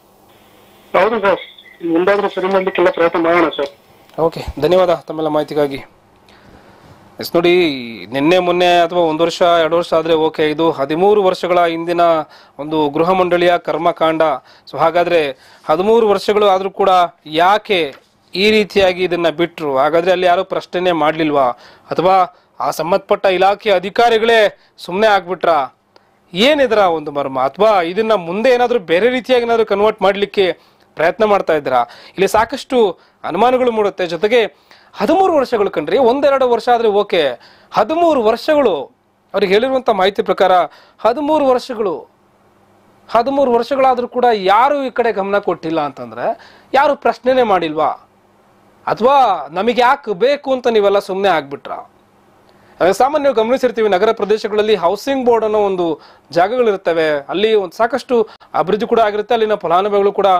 ಹೌದು ಸರ್ ಮುಂದಾದ್ರೂ ಸರಿ ಮಾಡ್ಲಿಕ್ಕೆಲ್ಲ ಪ್ರಯತ್ನ ಮಾಡೋಣ ಸರ್ ಓಕೆ ಧನ್ಯವಾದ ತಮ್ಮೆಲ್ಲ ಮಾಹಿತಿಗಾಗಿ ಎಸ್ ನೋಡಿ ನಿನ್ನೆ ಮೊನ್ನೆ ಅಥವಾ ಒಂದು ವರ್ಷ ಎರಡು ವರ್ಷ ಆದರೆ ಓಕೆ ಇದು ಹದಿಮೂರು ವರ್ಷಗಳ ಹಿಂದಿನ ಒಂದು ಗೃಹ ಮಂಡಳಿಯ ಕರ್ಮಕಾಂಡ ಸೊ ಹಾಗಾದರೆ ಹದಿಮೂರು ವರ್ಷಗಳು ಆದರೂ ಕೂಡ ಯಾಕೆ ಈ ರೀತಿಯಾಗಿ ಇದನ್ನ ಬಿಟ್ಟರು ಹಾಗಾದರೆ ಅಲ್ಲಿ ಯಾರೂ ಪ್ರಶ್ನೆ ಮಾಡಲಿಲ್ವಾ ಅಥವಾ ಆ ಸಂಬಂಧಪಟ್ಟ ಇಲಾಖೆ ಅಧಿಕಾರಿಗಳೇ ಸುಮ್ಮನೆ ಆಗ್ಬಿಟ್ರಾ ಏನಿದ್ರ ಒಂದು ಮರ್ಮ ಅಥವಾ ಇದನ್ನ ಮುಂದೆ ಏನಾದರೂ ಬೇರೆ ರೀತಿಯಾಗಿ ಏನಾದರೂ ಕನ್ವರ್ಟ್ ಮಾಡಲಿಕ್ಕೆ ಪ್ರಯತ್ನ ಮಾಡ್ತಾ ಇದ್ದೀರಾ ಇಲ್ಲಿ ಸಾಕಷ್ಟು ಅನುಮಾನಗಳು ಮೂಡುತ್ತೆ ಜೊತೆಗೆ ಹದಿಮೂರು ವರ್ಷಗಳು ಕಣ್ರಿ ಒಂದೆರಡು ವರ್ಷ ಆದ್ರೆ ಓಕೆ ಹದಿಮೂರು ವರ್ಷಗಳು ಅವ್ರಿಗೆ ಹೇಳಿರುವಂತ ಮಾಹಿತಿ ಪ್ರಕಾರ ಹದಿಮೂರು ವರ್ಷಗಳು ಹದಿಮೂರು ವರ್ಷಗಳಾದ್ರೂ ಕೂಡ ಯಾರು ಈ ಕಡೆ ಗಮನ ಕೊಟ್ಟಿಲ್ಲ ಅಂತಂದ್ರೆ ಯಾರು ಪ್ರಶ್ನೆನೇ ಮಾಡಿಲ್ವಾ ಅಥವಾ ನಮಗೆ ಯಾಕೆ ಬೇಕು ಅಂತ ನೀವೆಲ್ಲ ಸುಮ್ಮನೆ ಆಗ್ಬಿಟ್ರ ಸಾಮಾನ್ಯ ಗಮನಿಸಿರ್ತೀವಿ ನಗರ ಪ್ರದೇಶಗಳಲ್ಲಿ ಹೌಸಿಂಗ್ ಬೋರ್ಡ್ ಅನ್ನೋ ಒಂದು ಜಾಗಗಳಿರ್ತವೆ ಅಲ್ಲಿ ಒಂದು ಸಾಕಷ್ಟು ಅಭಿವೃದ್ಧಿ ಕೂಡ ಆಗಿರುತ್ತೆ ಅಲ್ಲಿನ ಫಲಾನುಭವಿಗಳು ಕೂಡ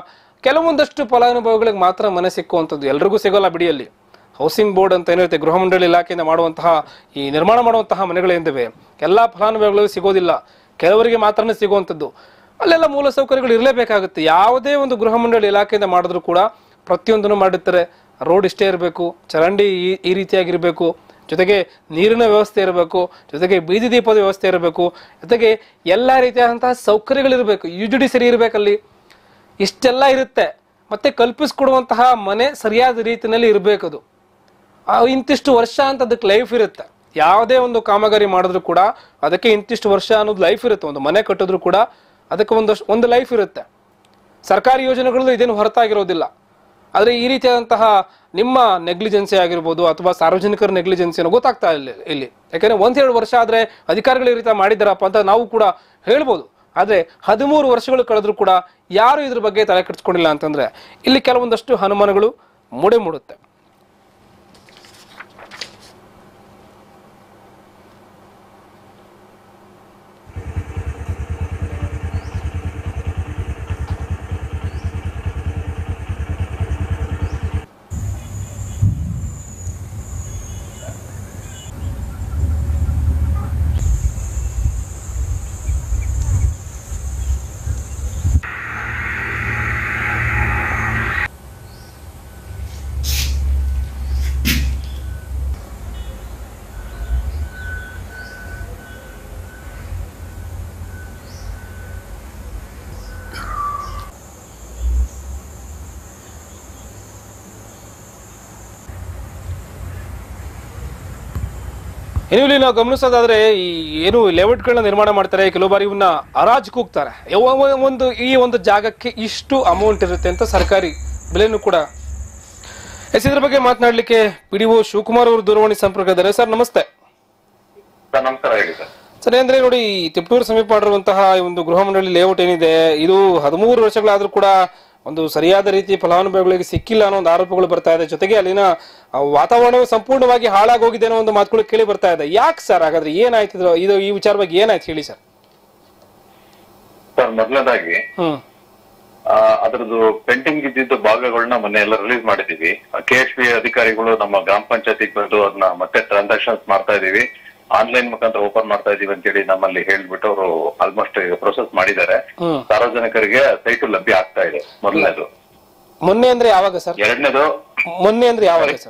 ಕೆಲವೊಂದಷ್ಟು ಫಲಾನುಭವಿಗಳಿಗೆ ಮಾತ್ರ ಮನೆ ಸಿಕ್ಕುವಂಥದ್ದು ಎಲ್ರಿಗೂ ಸಿಗೋಲ್ಲ ಬಿಡಿಯಲ್ಲಿ ಹೌಸಿಂಗ್ ಬೋರ್ಡ್ ಅಂತ ಏನಿರುತ್ತೆ ಗೃಹ ಮಂಡಳಿ ಇಲಾಖೆಯಿಂದ ಮಾಡುವಂತಹ ಈ ನಿರ್ಮಾಣ ಮಾಡುವಂತಹ ಮನೆಗಳೇನಿವೆ ಎಲ್ಲ ಫಲಾನುಭವಿಗಳಿಗೂ ಸಿಗೋದಿಲ್ಲ ಕೆಲವರಿಗೆ ಮಾತ್ರನೇ ಸಿಗುವಂಥದ್ದು ಅಲ್ಲೆಲ್ಲ ಮೂಲ ಸೌಕರ್ಯಗಳು ಇರಲೇಬೇಕಾಗುತ್ತೆ ಯಾವುದೇ ಒಂದು ಗೃಹ ಮಂಡಳಿ ಇಲಾಖೆಯಿಂದ ಮಾಡಿದ್ರು ಕೂಡ ಪ್ರತಿಯೊಂದನ್ನು ಮಾಡಿರ್ತಾರೆ ರೋಡ್ ಇಷ್ಟೇ ಇರಬೇಕು ಚರಂಡಿ ಈ ಈ ರೀತಿಯಾಗಿರಬೇಕು ಜೊತೆಗೆ ನೀರಿನ ವ್ಯವಸ್ಥೆ ಇರಬೇಕು ಜೊತೆಗೆ ಬೀದಿ ದೀಪದ ವ್ಯವಸ್ಥೆ ಇರಬೇಕು ಜೊತೆಗೆ ಎಲ್ಲ ರೀತಿಯಾದಂತಹ ಸೌಕರ್ಯಗಳಿರಬೇಕು ಯು ಜಿ ಡಿ ಸರಿ ಇರಬೇಕಲ್ಲಿ ಇಷ್ಟೆಲ್ಲ ಇರುತ್ತೆ ಮತ್ತೆ ಕಲ್ಪಿಸ್ಕೊಡುವಂತಹ ಮನೆ ಸರಿಯಾದ ರೀತಿಯಲ್ಲಿ ಇರಬೇಕದು ಆ ಇಂತಿಷ್ಟು ವರ್ಷ ಅಂತ ಅದಕ್ಕೆ ಲೈಫ್ ಇರುತ್ತೆ ಯಾವುದೇ ಒಂದು ಕಾಮಗಾರಿ ಮಾಡಿದ್ರು ಕೂಡ ಅದಕ್ಕೆ ಇಂತಿಷ್ಟು ವರ್ಷ ಅನ್ನೋದು ಲೈಫ್ ಇರುತ್ತೆ ಒಂದು ಮನೆ ಕಟ್ಟಿದ್ರು ಕೂಡ ಅದಕ್ಕೆ ಒಂದಷ್ಟು ಒಂದು ಲೈಫ್ ಇರುತ್ತೆ ಸರ್ಕಾರಿ ಯೋಜನೆಗಳು ಇದೇನು ಹೊರತಾಗಿರೋದಿಲ್ಲ ಆದರೆ ಈ ರೀತಿಯಾದಂತಹ ನಿಮ್ಮ ನೆಗ್ಲಿಜೆನ್ಸಿ ಆಗಿರ್ಬೋದು ಅಥವಾ ಸಾರ್ವಜನಿಕರ ನೆಗ್ಲಿಜೆನ್ಸಿ ಅನ್ನೋ ಗೊತ್ತಾಗ್ತಾ ಇಲ್ಲ ಇಲ್ಲಿ ಯಾಕಂದ್ರೆ ಒಂದೆರಡು ವರ್ಷ ಆದರೆ ಅಧಿಕಾರಿಗಳು ಈ ರೀತಿ ಮಾಡಿದ್ದಾರಪ್ಪ ಅಂತ ನಾವು ಕೂಡ ಹೇಳ್ಬೋದು ಆದರೆ ಹದಿಮೂರು ವರ್ಷಗಳು ಕಳೆದ್ರೂ ಕೂಡ ಯಾರು ಇದ್ರ ಬಗ್ಗೆ ತಲೆ ಕೆಡಿಸ್ಕೊಂಡಿಲ್ಲ ಅಂತಂದ್ರೆ ಇಲ್ಲಿ ಕೆಲವೊಂದಷ್ಟು ಅನುಮಾನಗಳು ಮೂಡೆ ಮೂಡುತ್ತೆ ಇನ್ನು ಇಲ್ಲಿ ನಾವು ಗಮನಿಸೋದಾದ್ರೆ ಈ ಏನು ಲೇಔಟ್ಗಳನ್ನ ನಿರ್ಮಾಣ ಮಾಡ್ತಾರೆ ಕೆಲವು ಬಾರಿ ಇವನ್ನ ಹರಾಜ್ ಕೂಗ್ತಾರೆ ಯಾವ- ಒಂದು ಈ ಒಂದು ಜಾಗಕ್ಕೆ ಇಷ್ಟು ಅಮೌಂಟ್ ಇರುತ್ತೆ ಅಂತ ಸರ್ಕಾರಿ ಬೆಲೆನೂ ಕೂಡ ಎಸ್ ಇದ್ರ ಬಗ್ಗೆ ಮಾತನಾಡ್ಲಿಕ್ಕೆ ಪಿ ಡಿ ಒ ಶಿವಕುಮಾರ್ ಅವರು ದೂರವಾಣಿ ಸಂಪರ್ಕ ಇದ್ದಾರೆ ಸರ್ ನಮಸ್ತೆ ಸರ್ ನಮಸ್ಕಾರ ಹೇಳಿ ಸರ್ ಸರಿ ಅಂದ್ರೆ ನೋಡಿ ಈ ತಿಪ್ಟೂರು ಸಮೀಪ ಮಾಡಿರುವಂತಹ ಈ ಒಂದು ಗೃಹ ಮಂಡಳಿ ಲೇಔಟ್ ಏನಿದೆ ಇದು ಹದಿಮೂರು ವರ್ಷಗಳಾದ್ರೂ ಕೂಡ ಒಂದು ಸರಿಯಾದ ರೀತಿ ಫಲಾನುಭವಿಗಳಿಗೆ ಸಿಕ್ಕಿಲ್ಲ ಅನ್ನೋ ಒಂದು ಆರೋಪಗಳು ಬರ್ತಾ ಇದೆ ಜೊತೆಗೆ ಅಲ್ಲಿನ ಆ, ವಾತಾವರಣವು ಸಂಪೂರ್ಣವಾಗಿ ಹಾಳಾಗೋಗಿದೆ ಅನ್ನೋ ಒಂದು ಮಾತುಗಳು ಕೇಳಿ ಬರ್ತಾ ಇದೆ ಯಾಕೆ ಸರ್ ಹಾಗಾದ್ರೆ ಏನಾಯ್ತು ಇದು- ಇದು ಈ ವಿಚಾರವಾಗಿ ಏನಾಯ್ತು ಹೇಳಿ ಸರ್ ಸರ್ ಮೊದಲನೇದಾಗಿ ಹ್ಮ್ ಆ, ಅದ್ರದ್ದು ಪೆಂಡಿಂಗ್ ಇದ್ದಿದ್ದು ಭಾಗಗಳನ್ನ ಮೊನ್ನೆ ಎಲ್ಲ ರಿಲೀಸ್ ಮಾಡಿದೀವಿ ಕೆ ಎಚ್ ಪಿ ಅಧಿಕಾರಿಗಳು ನಮ್ಮ ಗ್ರಾಮ ಪಂಚಾಯತಿಗೆ ಬಂದು ಅದನ್ನ ಮತ್ತೆ ಟ್ರಾನ್ಸಾಕ್ಷನ್ಸ್ ಮಾಡ್ತಾ ಇದೀವಿ ಆನ್ಲೈನ್ ಮುಖಾಂತರ ಓಪನ್ ಮಾಡ್ತಾ ಇದೀವಿ ಅಂತೇಳಿ ನಮ್ಮಲ್ಲಿ ಹೇಳ್ಬಿಟ್ಟು ಅವರು ಆಲ್ಮೋಸ್ಟ್ ಪ್ರೊಸೆಸ್ ಮಾಡಿದ್ದಾರೆ ಹ್ಮ್ ಸಾರ್ವಜನಿಕರಿಗೆ ಸೈಟ್ ಲಭ್ಯ ಆಗ್ತಾ ಇದೆ ಮೊದಲನೇದು ಮೊನ್ನೆ ಅಂದ್ರೆ ಯಾವಾಗ ಸರ್ ಎರಡನೇದು ಮೊನ್ನೆ ಅಂದ್ರೆ ಯಾವಾಗ ಸರ್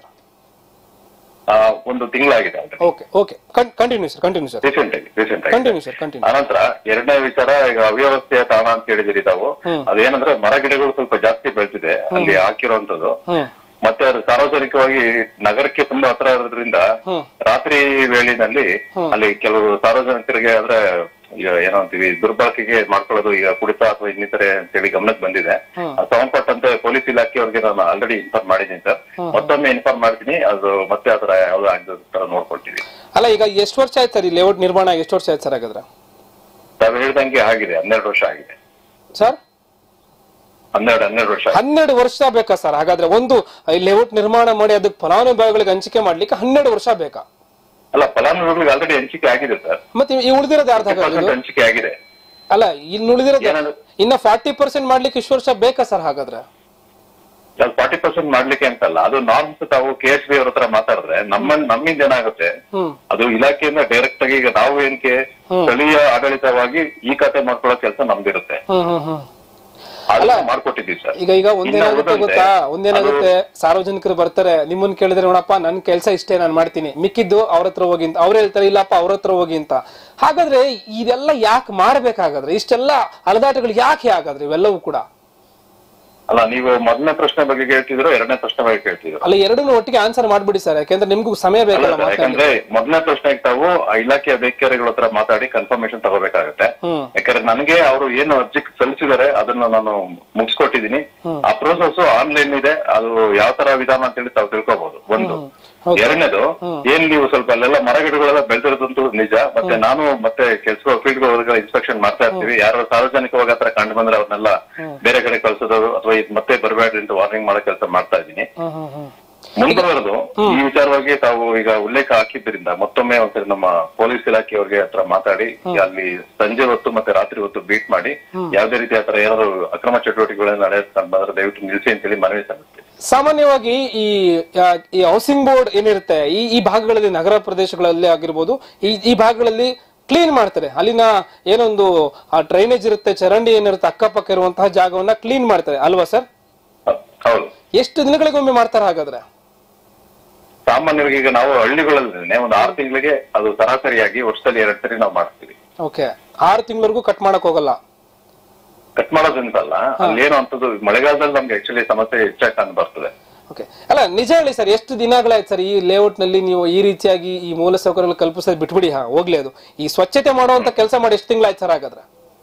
ಆ, ಒಂದು ತಿಂಗಳಾಗಿದೆ already okay okay continue sir continue sir recent ಆಗಿ ರೀಸೆಂಟ್ ಆಗಿ ಕಂಟಿನ್ಯೂ ಸರ್ ಕಂಟಿನ್ಯೂ ಅನಂತರ ಎರಡನೇ ವಿಚಾರ ಈಗ ಅವ್ಯವಸ್ಥೆಯ ತಾಣ ಅಂತ ಹೇಳಿದಿರಿ ತಾವು ಹ್ಮ್. ಅದೇನಂದ್ರೆ ಮರ ಗಿಡಗಳು ಸ್ವಲ್ಪ ಜಾಸ್ತಿ ಬೆಳೆದಿದೆ ಅಲ್ಲಿ ಹಾಕಿರುವಂತದ್ದು ಹ್ಮ್ ಮತ್ತೆ ಅದು ಸಾರ್ವಜನಿಕವಾಗಿ ನಗರಕ್ಕೆ ತುಂಬಾ ಹತ್ರ ಇರೋದ್ರಿಂದ ಹ್ಮ್. ರಾತ್ರಿ ವೇಳೆನಲ್ಲಿ ಅಲ್ಲಿ ಕೆಲವು ಸಾರ್ವಜನಿಕರಿಗೆ ಅಂದ್ರೆ ಈಗ ಏನೋ ಅಂತೀವಿ ದುರ್ಬಳಕೆಗೆ ಮಾಡ್ಕೊಳ್ಳೋದು ಈಗ ಕುಡಿತ ಅಥವಾ ಇನ್ನಿತರೆ ಅಂತೇಳಿ ಗಮನಕ್ಕೆ ಬಂದಿದೆ ಅದು ಸಂಬಂಧಪಟ್ಟಂತೆ ಪೊಲೀಸ್ ಇಲಾಖೆಯವರಿಗೆ ನಾನು ಆಲ್ರೆಡಿ ಇನ್ಫಾರ್ಮ್ ಮಾಡಿದ್ದೀನಿ ಸರ್ ಮತ್ತೊಮ್ಮೆ ಇನ್ಫಾರ್ಮ್ ಮಾಡ್ತೀನಿ ಅದು ಮತ್ತೆ ಅದರ ಯಾವ್ದು ಆಗದ ತರ ನೋಡ್ಕೊಳ್ತೀವಿ ಅಲ್ಲ ಈಗ ಎಷ್ಟು ವರ್ಷ ಆಯ್ತು ಸರ್ ಈ ಲೇಔಟ್ ನಿರ್ಮಾಣ ಎಷ್ಟು ವರ್ಷ ಆಯ್ತು ಸರ್ ಹಾಗಾದ್ರೆ ತಾವು ಹೇಳ್ದಂಗೆ ಆಗಿದೆ ಹನ್ನೆರಡು ವರ್ಷ ಆಗಿದೆ ಸರ್ ಹನ್ನೆರಡು ಹನ್ನೆರಡು ವರ್ಷ ಆಗಿದೆ. ಹನ್ನೆರಡು ವರ್ಷ ಬೇಕಾ ಸರ್ ಹಾಗಾದ್ರೆ ಒಂದು ಈ ಲೇಔಟ್ ನಿರ್ಮಾಣ ಮಾಡಿ ಅದಕ್ಕೆ ಫಲಾನುಭವಿಗಳಿಗೆ ಹಂಚಿಕೆ ಮಾಡ್ಲಿಕ್ಕೆ ಹನ್ನೆರಡು ವರ್ಷ ಬೇಕಾ ಅಲ್ಲ ಫಲಾನುಭವಿಗಳಿಗೆ ಆಲ್ರೆಡಿ ಹಂಚಿಕೆ ಆಗಿದೆ ಸರ್ ಮತ್ತೆ ಈ ಉಳಿದಿರೋದು ಯಾರ್ದು ಹಾಗಾದ್ರೆ ಇದು? ಹಂಚಿಕೆ ಆಗಿದೆ ಅಲ್ಲ ಇಲ್ಲಿ ಉಳಿದಿರೋದು ಏನದು? ಇನ್ನ ಫಾರ್ಟಿ ಪರ್ಸೆಂಟ್ ಮಾಡ್ಲಿಕ್ಕೆ ಇಷ್ಟು ವರ್ಷ ಬೇಕಾ ಸರ್ ಹಾಗಾದ್ರೆ ಅದು ಫಾರ್ಟಿ ಪರ್ಸೆಂಟ್ ಮಾಡ್ಲಿಕ್ಕೆ ಅಂತಲ್ಲ ಅದು ನಾರ್ಮ್ಸ್ ತಾವು ಕೆ ಎಸ್ ಬಿ ಅವ್ರ ಹತ್ರ ಮಾತಾಡಿದ್ರೆ ನಮ್ಮ ನಮ್ಮಿಂದ ಏನಾಗುತ್ತೆ ಹ್ಮ್ ಅದು ಇಲಾಖೆಯಿಂದ ಡೈರೆಕ್ಟ್ ಆಗಿ ಈಗ ನಾವು ಏನಕ್ಕೆ ಸ್ಥಳೀಯ ಆಡಳಿತವಾಗಿ ಈ ಖಾತೆ ಮಾಡ್ಕೊಳ್ಳೋ ಕೆಲಸ ನಮ್ದಿರುತ್ತೆ ಹ್ಮ್ ಹ್ಮ್ ಹ್ಮ್ ಅದನ್ನ ಮಾಡ್ಕೊಟ್ಟಿದ್ದೀವಿ ಸರ್ ಈಗ ಈಗ ಒಂದೇನಾಗುತ್ತೆ ಇನ್ನು ಗೊತ್ತಾ ಉಳಿದಂತೆ ಒಂದೇನಾಗುತ್ತೆ ಸಾರ್ವಜನಿಕರು ಬರ್ತಾರೆ ನಿಮ್ಮನ್ನ ಕೇಳಿದ್ರೆ ನೋಡಪ್ಪ ನನ್ ಕೆಲಸ ಇಷ್ಟೇ ನಾನು ಮಾಡ್ತೀನಿ ಮಿಕ್ಕಿದ್ದು ಅವ್ರ ಹತ್ರ ಹೋಗಿ ಅಂತ ಅವ್ರು ಹೇಳ್ತಾರೆ ಇಲ್ಲಪ್ಪ ಅವ್ರ ಹತ್ರ ಹೋಗಿ ಅಂತ ಹಾಗಾದ್ರೆ ಇದೆಲ್ಲ ಯಾಕೆ ಮಾಡ್ಬೇಕಾಗಾದ್ರೆ ಇಷ್ಟೆಲ್ಲ ಅಲದಾಟಗಳು ಯಾಕೆ ಹಾಗಾದ್ರೆ ಇವೆಲ್ಲವೂ ಕೂಡ ಅಲ್ಲ ನೀವು ಮೊದಲನೇ ಪ್ರಶ್ನೆ ಬಗ್ಗೆ ಕೇಳ್ತಿದ್ರು ಎರಡನೇ ಪ್ರಶ್ನೆ ಬಗ್ಗೆ ಕೇಳ್ತಿದ್ರು ಅಲ್ಲ ಎರಡನ್ನೂ ಒಟ್ಟಿಗೆ ಆನ್ಸರ್ ಮಾಡ್ಬಿಡಿ ಸರ್ ಯಾಕೆಂದ್ರೆ ನಿಮ್ಗೂ ಸಮಯ ಅಲ್ಲ ಬೇಕಲ್ಲ ಸರ್, ಮಾತಾಡ್ಲಿಕ್ಕೆ. ಯಾಕಂದ್ರೆ ಮೊದಲನೇ ಪ್ರಶ್ನೆಗೆ ತಾವು ಆ ಇಲಾಖೆಯ ಅಧಿಕಾರಿಗಳ ಹತ್ರ ಮಾತಾಡಿ ಕನ್ಫರ್ಮೇಶನ್ ತಗೋಬೇಕಾಗತ್ತೆ ಹ್ಮ್ ಯಾಕಂದ್ರೆ ನನಗೆ ಅವರು ಏನು ಅರ್ಜಿ ಸಲ್ಲಿಸಿದ್ದಾರೆ ಅದನ್ನ ನಾನು ಮುಗಿಸ್ಕೊಟ್ಟಿದೀನಿ ಆ ಪ್ರೋಸೆಸ್ ಆನ್ಲೈನ್ ಇದೆ ಅದು ಯಾವ ತರ ವಿಧಾನ ಅಂತ ಹೇಳಿ ತಾವು ತಿಳ್ಕೊಬಹುದು ಒಂದು ಎರಡನೇದು ಏನ್ ನೀವು ಸ್ವಲ್ಪ ಅಲ್ಲೆಲ್ಲ ಮರಗಿಡಗಳೆಲ್ಲ ಬೆಳೆದಿರೋದಂತೂ ನಿಜ ಮತ್ತೆ ನಾನು ಮತ್ತೆ ಕೆಲಸ ಫೀಲ್ಡ್ ಇನ್ಸ್ಪೆಕ್ಷನ್ ಮಾಡ್ತಾ ಇರ್ತೀವಿ ಯಾರು ಸಾರ್ವಜನಿಕವಾಗಿ ಹತ್ರ ಕಂಡು ಬಂದ್ರೆ ಅವ್ರನ್ನೆಲ್ಲ ಬೇರೆ ಕಡೆ ಕಳ್ಸೋದು ಅಥವಾ ಇದ್ ಮತ್ತೆ ಬರಬೇಡ್ರಿ ಅಂತ ವಾರ್ನಿಂಗ್ ಮಾಡೋ ಕೆಲಸ ಮಾಡ್ತಾ ಇದ್ದೀನಿ ಹ್ಮ್ ಹ್ಮ್ ಹ್ಮ್ ಮುಂದುವರೆದು ಈ ವಿಚಾರವಾಗಿ ತಾವು ಈಗ ಉಲ್ಲೇಖ ಹಾಕಿದ್ರಿಂದ ಮತ್ತೊಮ್ಮೆ ಒಂದ್ಸರಿ ನಮ್ಮ ಪೊಲೀಸ್ ಇಲಾಖೆಯವರಿಗೆ ಹತ್ರ ಮಾತಾಡಿ ಅಲ್ಲಿ ಸಂಜೆ ಹೊತ್ತು ಮತ್ತೆ ರಾತ್ರಿ ಹೊತ್ತು ಬೀಟ್ ಮಾಡಿ ಯಾವ್ದೇ ರೀತಿ ಆತರ ಏನಾದ್ರು ಅಕ್ರಮ ಚಟುವಟಿಕೆಗಳನ್ನ ನಡೆಸ್ಕೊಂಡು ಬಂದ್ರೆ ದಯವಿಟ್ಟು ನಿಲ್ಸಿ ಅಂತೇಳಿ ಮನವಿ ಸಲ್ಲಿಸ್ತೀನಿ ಸಾಮಾನ್ಯವಾಗಿ ಈ ಆ, ಈ ಹೌಸಿಂಗ್ ಬೋರ್ಡ್ ಏನಿರುತ್ತೆ ಈ ಈ ಭಾಗಗಳಲ್ಲಿ ನಗರ ಪ್ರದೇಶಗಳಲ್ಲಿ ಆಗಿರ್ಬೋದು ಈ ಈ ಭಾಗಗಳಲ್ಲಿ ಕ್ಲೀನ್ ಮಾಡ್ತಾರೆ ಅಲ್ಲಿನ ಏನೊಂದು ಡ್ರೈನೇಜ್ ಇರುತ್ತೆ ಚರಂಡಿ ಏನಿರುತ್ತೆ ಅಕ್ಕಪಕ್ಕ ಇರುವಂತಹ ಜಾಗವನ್ನ ಕ್ಲೀನ್ ಮಾಡ್ತಾರೆ ಅಲ್ವಾ ಸರ್ ಹ- ಹೌದು ಎಷ್ಟು ದಿನಗಳಿಗೊಮ್ಮೆ ಮಾಡ್ತಾರೆ ಹಾಗಾದ್ರೆ ಸಾಮಾನ್ಯವಾಗಿ ಈಗ ನಾವು ಹಳ್ಳಿಗಳಲ್ಲಿ ಒಂದು ಆರು ತಿಂಗಳಿಗೆ ಅದು ಸರಾಸರಿಯಾಗಿ ವರ್ಷದಲ್ಲಿ ಎರಡ್ ಸರಿ ನಾವು ಮಾಡ್ತೀವಿ ಓಕೆ ಆರು ತಿಂಗಳವರೆಗೂ ಕಟ್ ಮಾಡಕ್ ಹೋಗಲ್ಲ ಕಟ್ ಮಾಡೋದ್ರಿಂದಲ್ಲ ಅಲ್ಲೇನು ಅಂತದ್ದು ಮಳೆಗಾಲದಲ್ಲಿ ನಮ್ಗೆ ಆಕ್ಚುಲಿ ಸಮಸ್ಯೆ ಹೆಚ್ಚಾಗಿ ಕಂಡು ಬರ್ತದೆ ಓಕೆ ಅಲ್ಲ ನಿಜ ಹೇಳಿ ಸರ್ ಎಷ್ಟು ದಿನಗಳಾಯ್ತು ಸರ್ ಈ ಲೇಔಟ್ ನಲ್ಲಿ ನೀವು ಈ ರೀತಿಯಾಗಿ ಈ ಮೂಲ ಸೌಕರ್ಯಗಳು ಕಲ್ಪಿಸೋದು ಬಿಟ್ಬಿಡಿ ಹಾ ಹೋಗ್ಲಿ ಅದು ಈ ಸ್ವಚ್ಛತೆ ಮಾಡುವಂತ ಕೆಲಸ ಮಾಡಿ ಎಷ್ಟು ತಿಂಗಳಾಯ್ತು ಸರ್ ಹಾಗಾದ್ರೆ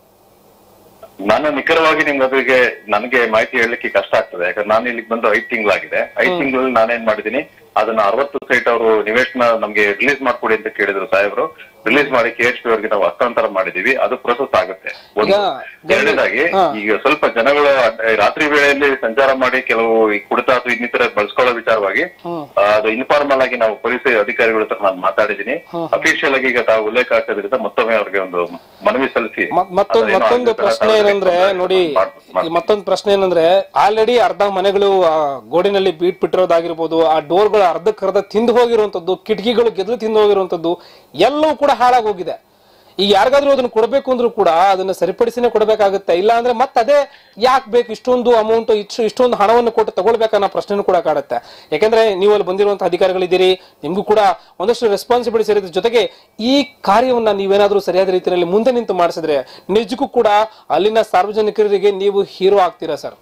ನಾನು ನಿಖರವಾಗಿ ನಿಮ್ಗೆ ಅದ್ರಿಗೆ ನನಗೆ ಮಾಹಿತಿ ಹೇಳಲಿಕ್ಕೆ ಕಷ್ಟ ಆಗ್ತದೆ ಯಾಕಂದ್ರೆ ನಾನು ಇಲ್ಲಿಗೆ ಬಂದು ಐದ್ ತಿಂಗಳಾಗಿದೆ ಐದ್ ತಿಂಗಳಲ್ಲಿ ನಾನೇನ್ ಮಾಡಿದೀನಿ ಅದನ್ನ ಅರವತ್ತು ಸೈಟ್ ಅವರು ನಿವೇಶನ ನಮ್ಗೆ ರಿಲೀಸ್ ಮಾಡ್ಕೊಡಿ ಅಂತ ಕೇಳಿದ್ರು ಸಾಹೇಬ್ರು ರಿಲೀಸ್ ಮಾಡಿ ಕೆ ಎಚ್ ಪಿ ಅವ್ರಿಗೆ ನಾವು ಹಸ್ತಾಂತರ ಮಾಡಿದೀವಿ ಅದು ಪ್ರೊಸೆಸ್ ಆಗುತ್ತೆ ಒಂದು ಈಗ ಎರಡನೇದಾಗಿ ಹಾ. ಈಗ ಸ್ವಲ್ಪ ಜನಗಳು ಅಡ್- ರಾತ್ರಿ ವೇಳೆಯಲ್ಲಿ ಸಂಚಾರ ಮಾಡಿ ಕೆಲವು ಈ ಕುಡಿತ ಅಥವಾ ಇನ್ನಿತರ ಬಳಸ್ಕೊಳ್ಳೋ ವಿಚಾರವಾಗಿ ಆ, ಅದು ಇನ್ಫಾರ್ಮಲ್ ಆಗಿ ನಾವು ಪೊಲೀಸ್ ಅಧಿಕಾರಿಗಳ ಹತ್ರ ನಾನು ಮಾತಾಡಿದ್ದೀನಿ ಅಫಿಷಿಯಲ್ ಆಗಿ ಈಗ ತಾವು ಉಲ್ಲೇಖ ಹಾಕೋದ್ರಿಂದ ಮತ್ತೊಮ್ಮೆ ಅವ್ರಿಗೆ ಒಂದು ಮನವಿ ಸಲ್ಲಿಸಿ ಮತ್- ಮತ್ತೊಂದು ಅದೇನೋ ಮತ್ತೊಂದು ಆಗಿದ್ರೆ ಪ್ರಶ್ನೆ ತಾವು ಏನಂದ್ರೆ ಅದಕ್ಕೆ ನೋಡಿ ಮಾಡ್- ಮಾಡ್- ಈ ಮತ್ತೊಂದು ಪ್ರಶ್ನೆ ಏನಂದ್ರೆ ಆಲ್ರೆಡಿ ಅರ್ಧ ಮನೆಗಳು ಆ, ಗೋಡೆನಲ್ಲಿ ಬೀಟ್ ಬಿಟ್ಟಿರೋದಾಗಿರ್ಬೋದು ಆ ಡೋರ್ಗಳು ಅರ್ಧಕ್ಕರ್ಧ ತಿಂದು ಹೋಗಿರುವಂತದ್ದು ಕಿಟಕಿಗಳು ಗೆದ್ಲು ತಿಂದು ಹೋಗಿರುವಂತದ್ದು ಎಲ್ಲವೂ ಕೂಡ ಹಾಳಾಗಿ ಹೋಗಿದೆ ಈಗ ಯಾರಿಗಾದ್ರೂ ಅದನ್ನ ಕೊಡಬೇಕು ಅಂದ್ರೂ ಕೂಡ ಅದನ್ನ ಸರಿಪಡಿಸಿನೇ ಕೊಡಬೇಕಾಗುತ್ತೆ ಇಲ್ಲ ಅಂದ್ರೆ ಮತ್ತೆ ಅದೇ ಯಾಕೆ ಬೇಕು ಇಷ್ಟೊಂದು ಅಮೌಂಟ್ ಇಷ್ಟು ಇಷ್ಟೊಂದು ಹಣವನ್ನು ಕೊಟ್ಟು ತಗೊಳ್ಬೇಕನ್ನೋ ಪ್ರಶ್ನೆನೂ ಕೂಡ ಕಾಡುತ್ತೆ ಯಾಕಂದ್ರೆ ನೀವು ಅಲ್ಲಿ ಬಂದಿರುವಂತಹ ಅಧಿಕಾರಿಗಳಿದ್ದೀರಿ ನಿಮ್ಗೂ ಕೂಡ ಒಂದಷ್ಟು ರೆಸ್ಪಾನ್ಸಿಬಿಲಿಟಿ ಇರುತ್ತೆ ಜೊತೆಗೆ ಈ ಕಾರ್ಯವನ್ನ ನೀವೇನಾದ್ರೂ ಸರಿಯಾದ ರೀತಿಯಲ್ಲಿ ಮುಂದೆ ನಿಂತು ಮಾಡಿಸಿದ್ರೆ ನಿಜಕ್ಕೂ ಕೂಡ ಅಲ್ಲಿನ ಸಾರ್ವಜನಿಕರಿಗೆ ನೀವು ಹೀರೋ ಆಗ್ತೀರಾ ಸರ್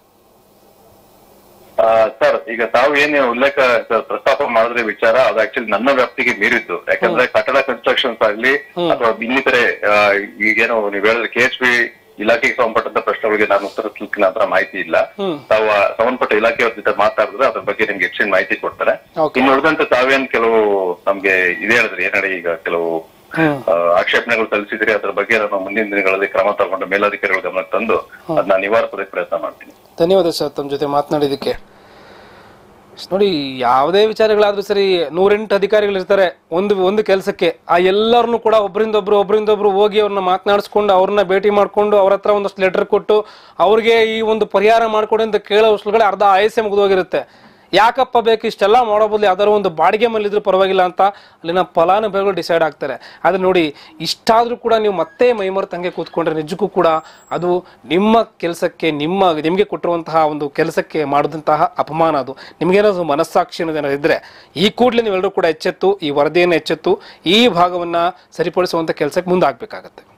ಆ, ಸರ್ ಈಗ ತಾವು ಏನ್ ಉಲ್ಲೇಖ ಸರ್, ಪ್ರಸ್ತಾಪ ಮಾಡಿದ್ರೆ ವಿಚಾರ ಅದು ಆಕ್ಚುಲಿ ನನ್ನ ವ್ಯಾಪ್ತಿಗೆ ಮೀರಿದ್ದು ಯಾಕಂದ್ರೆ ಕಟ್ಟಡ ಕನ್ಸ್ಟ್ರಕ್ಷನ್ಸ್ ಆಗ್ಲಿ ಅಥವಾ ಇನ್ನಿತರೆ ಆ, ಈಗೇನು ನೀವು ಹೇಳಿದ್ರೆ ಕೆ ಎಚ್ ಬಿ ಇಲಾಖೆಗೆ ಸಂಬಂಧಪಟ್ಟಂತ ಪ್ರಶ್ನೆಗಳಿಗೆ ನಾನು ಉತ್ತರಿಸಲಿಕ್ಕೆ ನನ್ನ ಹತ್ರ ಮಾಹಿತಿ ಇಲ್ಲ ತಾವು ಆ ಸಂಬಂಧಪಟ್ಟ ಇಲಾಖೆಯವ್ರ ಜೊತೆ ಮಾತಾಡಿದ್ರೆ ಅದ್ರ ಬಗ್ಗೆ ನಿಮ್ಗೆ ಹೆಚ್ಚಿನ ಮಾಹಿತಿ ಕೊಡ್ತಾರೆ Okay. ಇನ್ನು ಉಳಿದಂತೆ ತಾವೇನ್ ಕೆಲವು ನಮ್ಗೆ ಇದೇ ಹೇಳಿದ್ರಿ ಏನಡೆ ಈಗ ಕೆಲವು ಆ, ಆಕ್ಷೇಪಣೆಗಳು ಸಲ್ಲಿಸಿದ್ರಿ ಅದ್ರ ಬಗ್ಗೆ ನಾನು ಮುಂದಿನ ದಿನಗಳಲ್ಲಿ ಕ್ರಮ ತಗೊಂಡು ಮೇಲಧಿಕಾರಿಗಳ ಗಮನಕ್ಕೆ ತಂದು ಅದನ್ನ ನಿವಾರಿಸೋದಕ್ಕೆ ಪ್ರಯತ್ನ ಮಾಡ್ತೀನಿ ಧನ್ಯವಾದ ಸರ್ ತಮ್ಮ ಜೊತೆ ಮಾತನಾಡಿದ್ದಕ್ಕೆ ನೋಡಿ ಯಾವುದೇ ವಿಚಾರಗಳಾದ್ರೂ ಸರಿ ನೂರೆಂಟು ಅಧಿಕಾರಿಗಳು ಇರ್ತಾರೆ ಒಂದು ಒಂದು ಕೆಲಸಕ್ಕೆ ಆ ಎಲ್ಲರನ್ನು ಕೂಡ ಒಬ್ಬರಿಂದ ಒಬ್ರು ಒಬ್ಬರಿಂದ ಒಬ್ರು ಹೋಗಿ ಅವ್ರನ್ನ ಮಾತನಾಡಿಸ್ಕೊಂಡು ಅವ್ರನ್ನ ಭೇಟಿ ಮಾಡ್ಕೊಂಡು ಅವ್ರ ಹತ್ರ ಒಂದಷ್ಟು ಲೆಟರ್ ಕೊಟ್ಟು ಅವ್ರಿಗೆ ಈ ಒಂದು ಪರಿಹಾರ ಮಾಡ್ಕೊಡಿ ಅಂತ ಕೇಳೋ ಅಷ್ಟೊಳಗಡೆ ಅರ್ಧ ಆಯಸ್ಸೆ ಮುಗಿದೋಗಿರುತ್ತೆ ಯಾಕಪ್ಪ ಬೇಕು ಇಷ್ಟೆಲ್ಲ ಮಾಡೋ ಬದಲು ಯಾವ್ದಾದ್ರು ಒಂದು ಬಾಡಿಗೆ ಮೇಲೆ ಇದ್ರೂ ಪರವಾಗಿಲ್ಲ ಅಂತ ಅಲ್ಲಿನ ಫಲಾನುಭವಿಗಳು ಡಿಸೈಡ್ ಆಗ್ತಾರೆ ಆದ್ರೆ ನೋಡಿ ಇಷ್ಟಾದ್ರೂ ಕೂಡ ನೀವು ಮತ್ತೆ ಮೈಮರೆತಂಗೆ ಕೂತ್ಕೊಂಡ್ರೆ ನಿಜಕ್ಕೂ ಕೂಡ ಅದು ನಿಮ್ಮ ಕೆಲಸಕ್ಕೆ ನಿಮ್ಮ ನಿಮಗೆ ಕೊಟ್ಟಿರುವಂತಹ ಒಂದು ಕೆಲಸಕ್ಕೆ ಮಾಡಿದಂತಹ ಅಪಮಾನ ಅದು ನಿಮಗೇನಾದ್ರು ಮನಸ್ಸಾಕ್ಷಿ ಅನ್ನೋದೇನಾದ್ರು ಇದ್ರೆ ಈ ಕೂಡಲೇ ನೀವೆಲ್ಲರೂ ಕೂಡ ಎಚ್ಚೆತ್ತು ಈ ವರದಿಯನ್ನು ಎಚ್ಚೆತ್ತು ಈ ಭಾಗವನ್ನ ಸರಿಪಡಿಸುವಂತ ಕೆಲಸಕ್ಕೆ ಮುಂದಾಗಬೇಕಾಗತ್ತೆ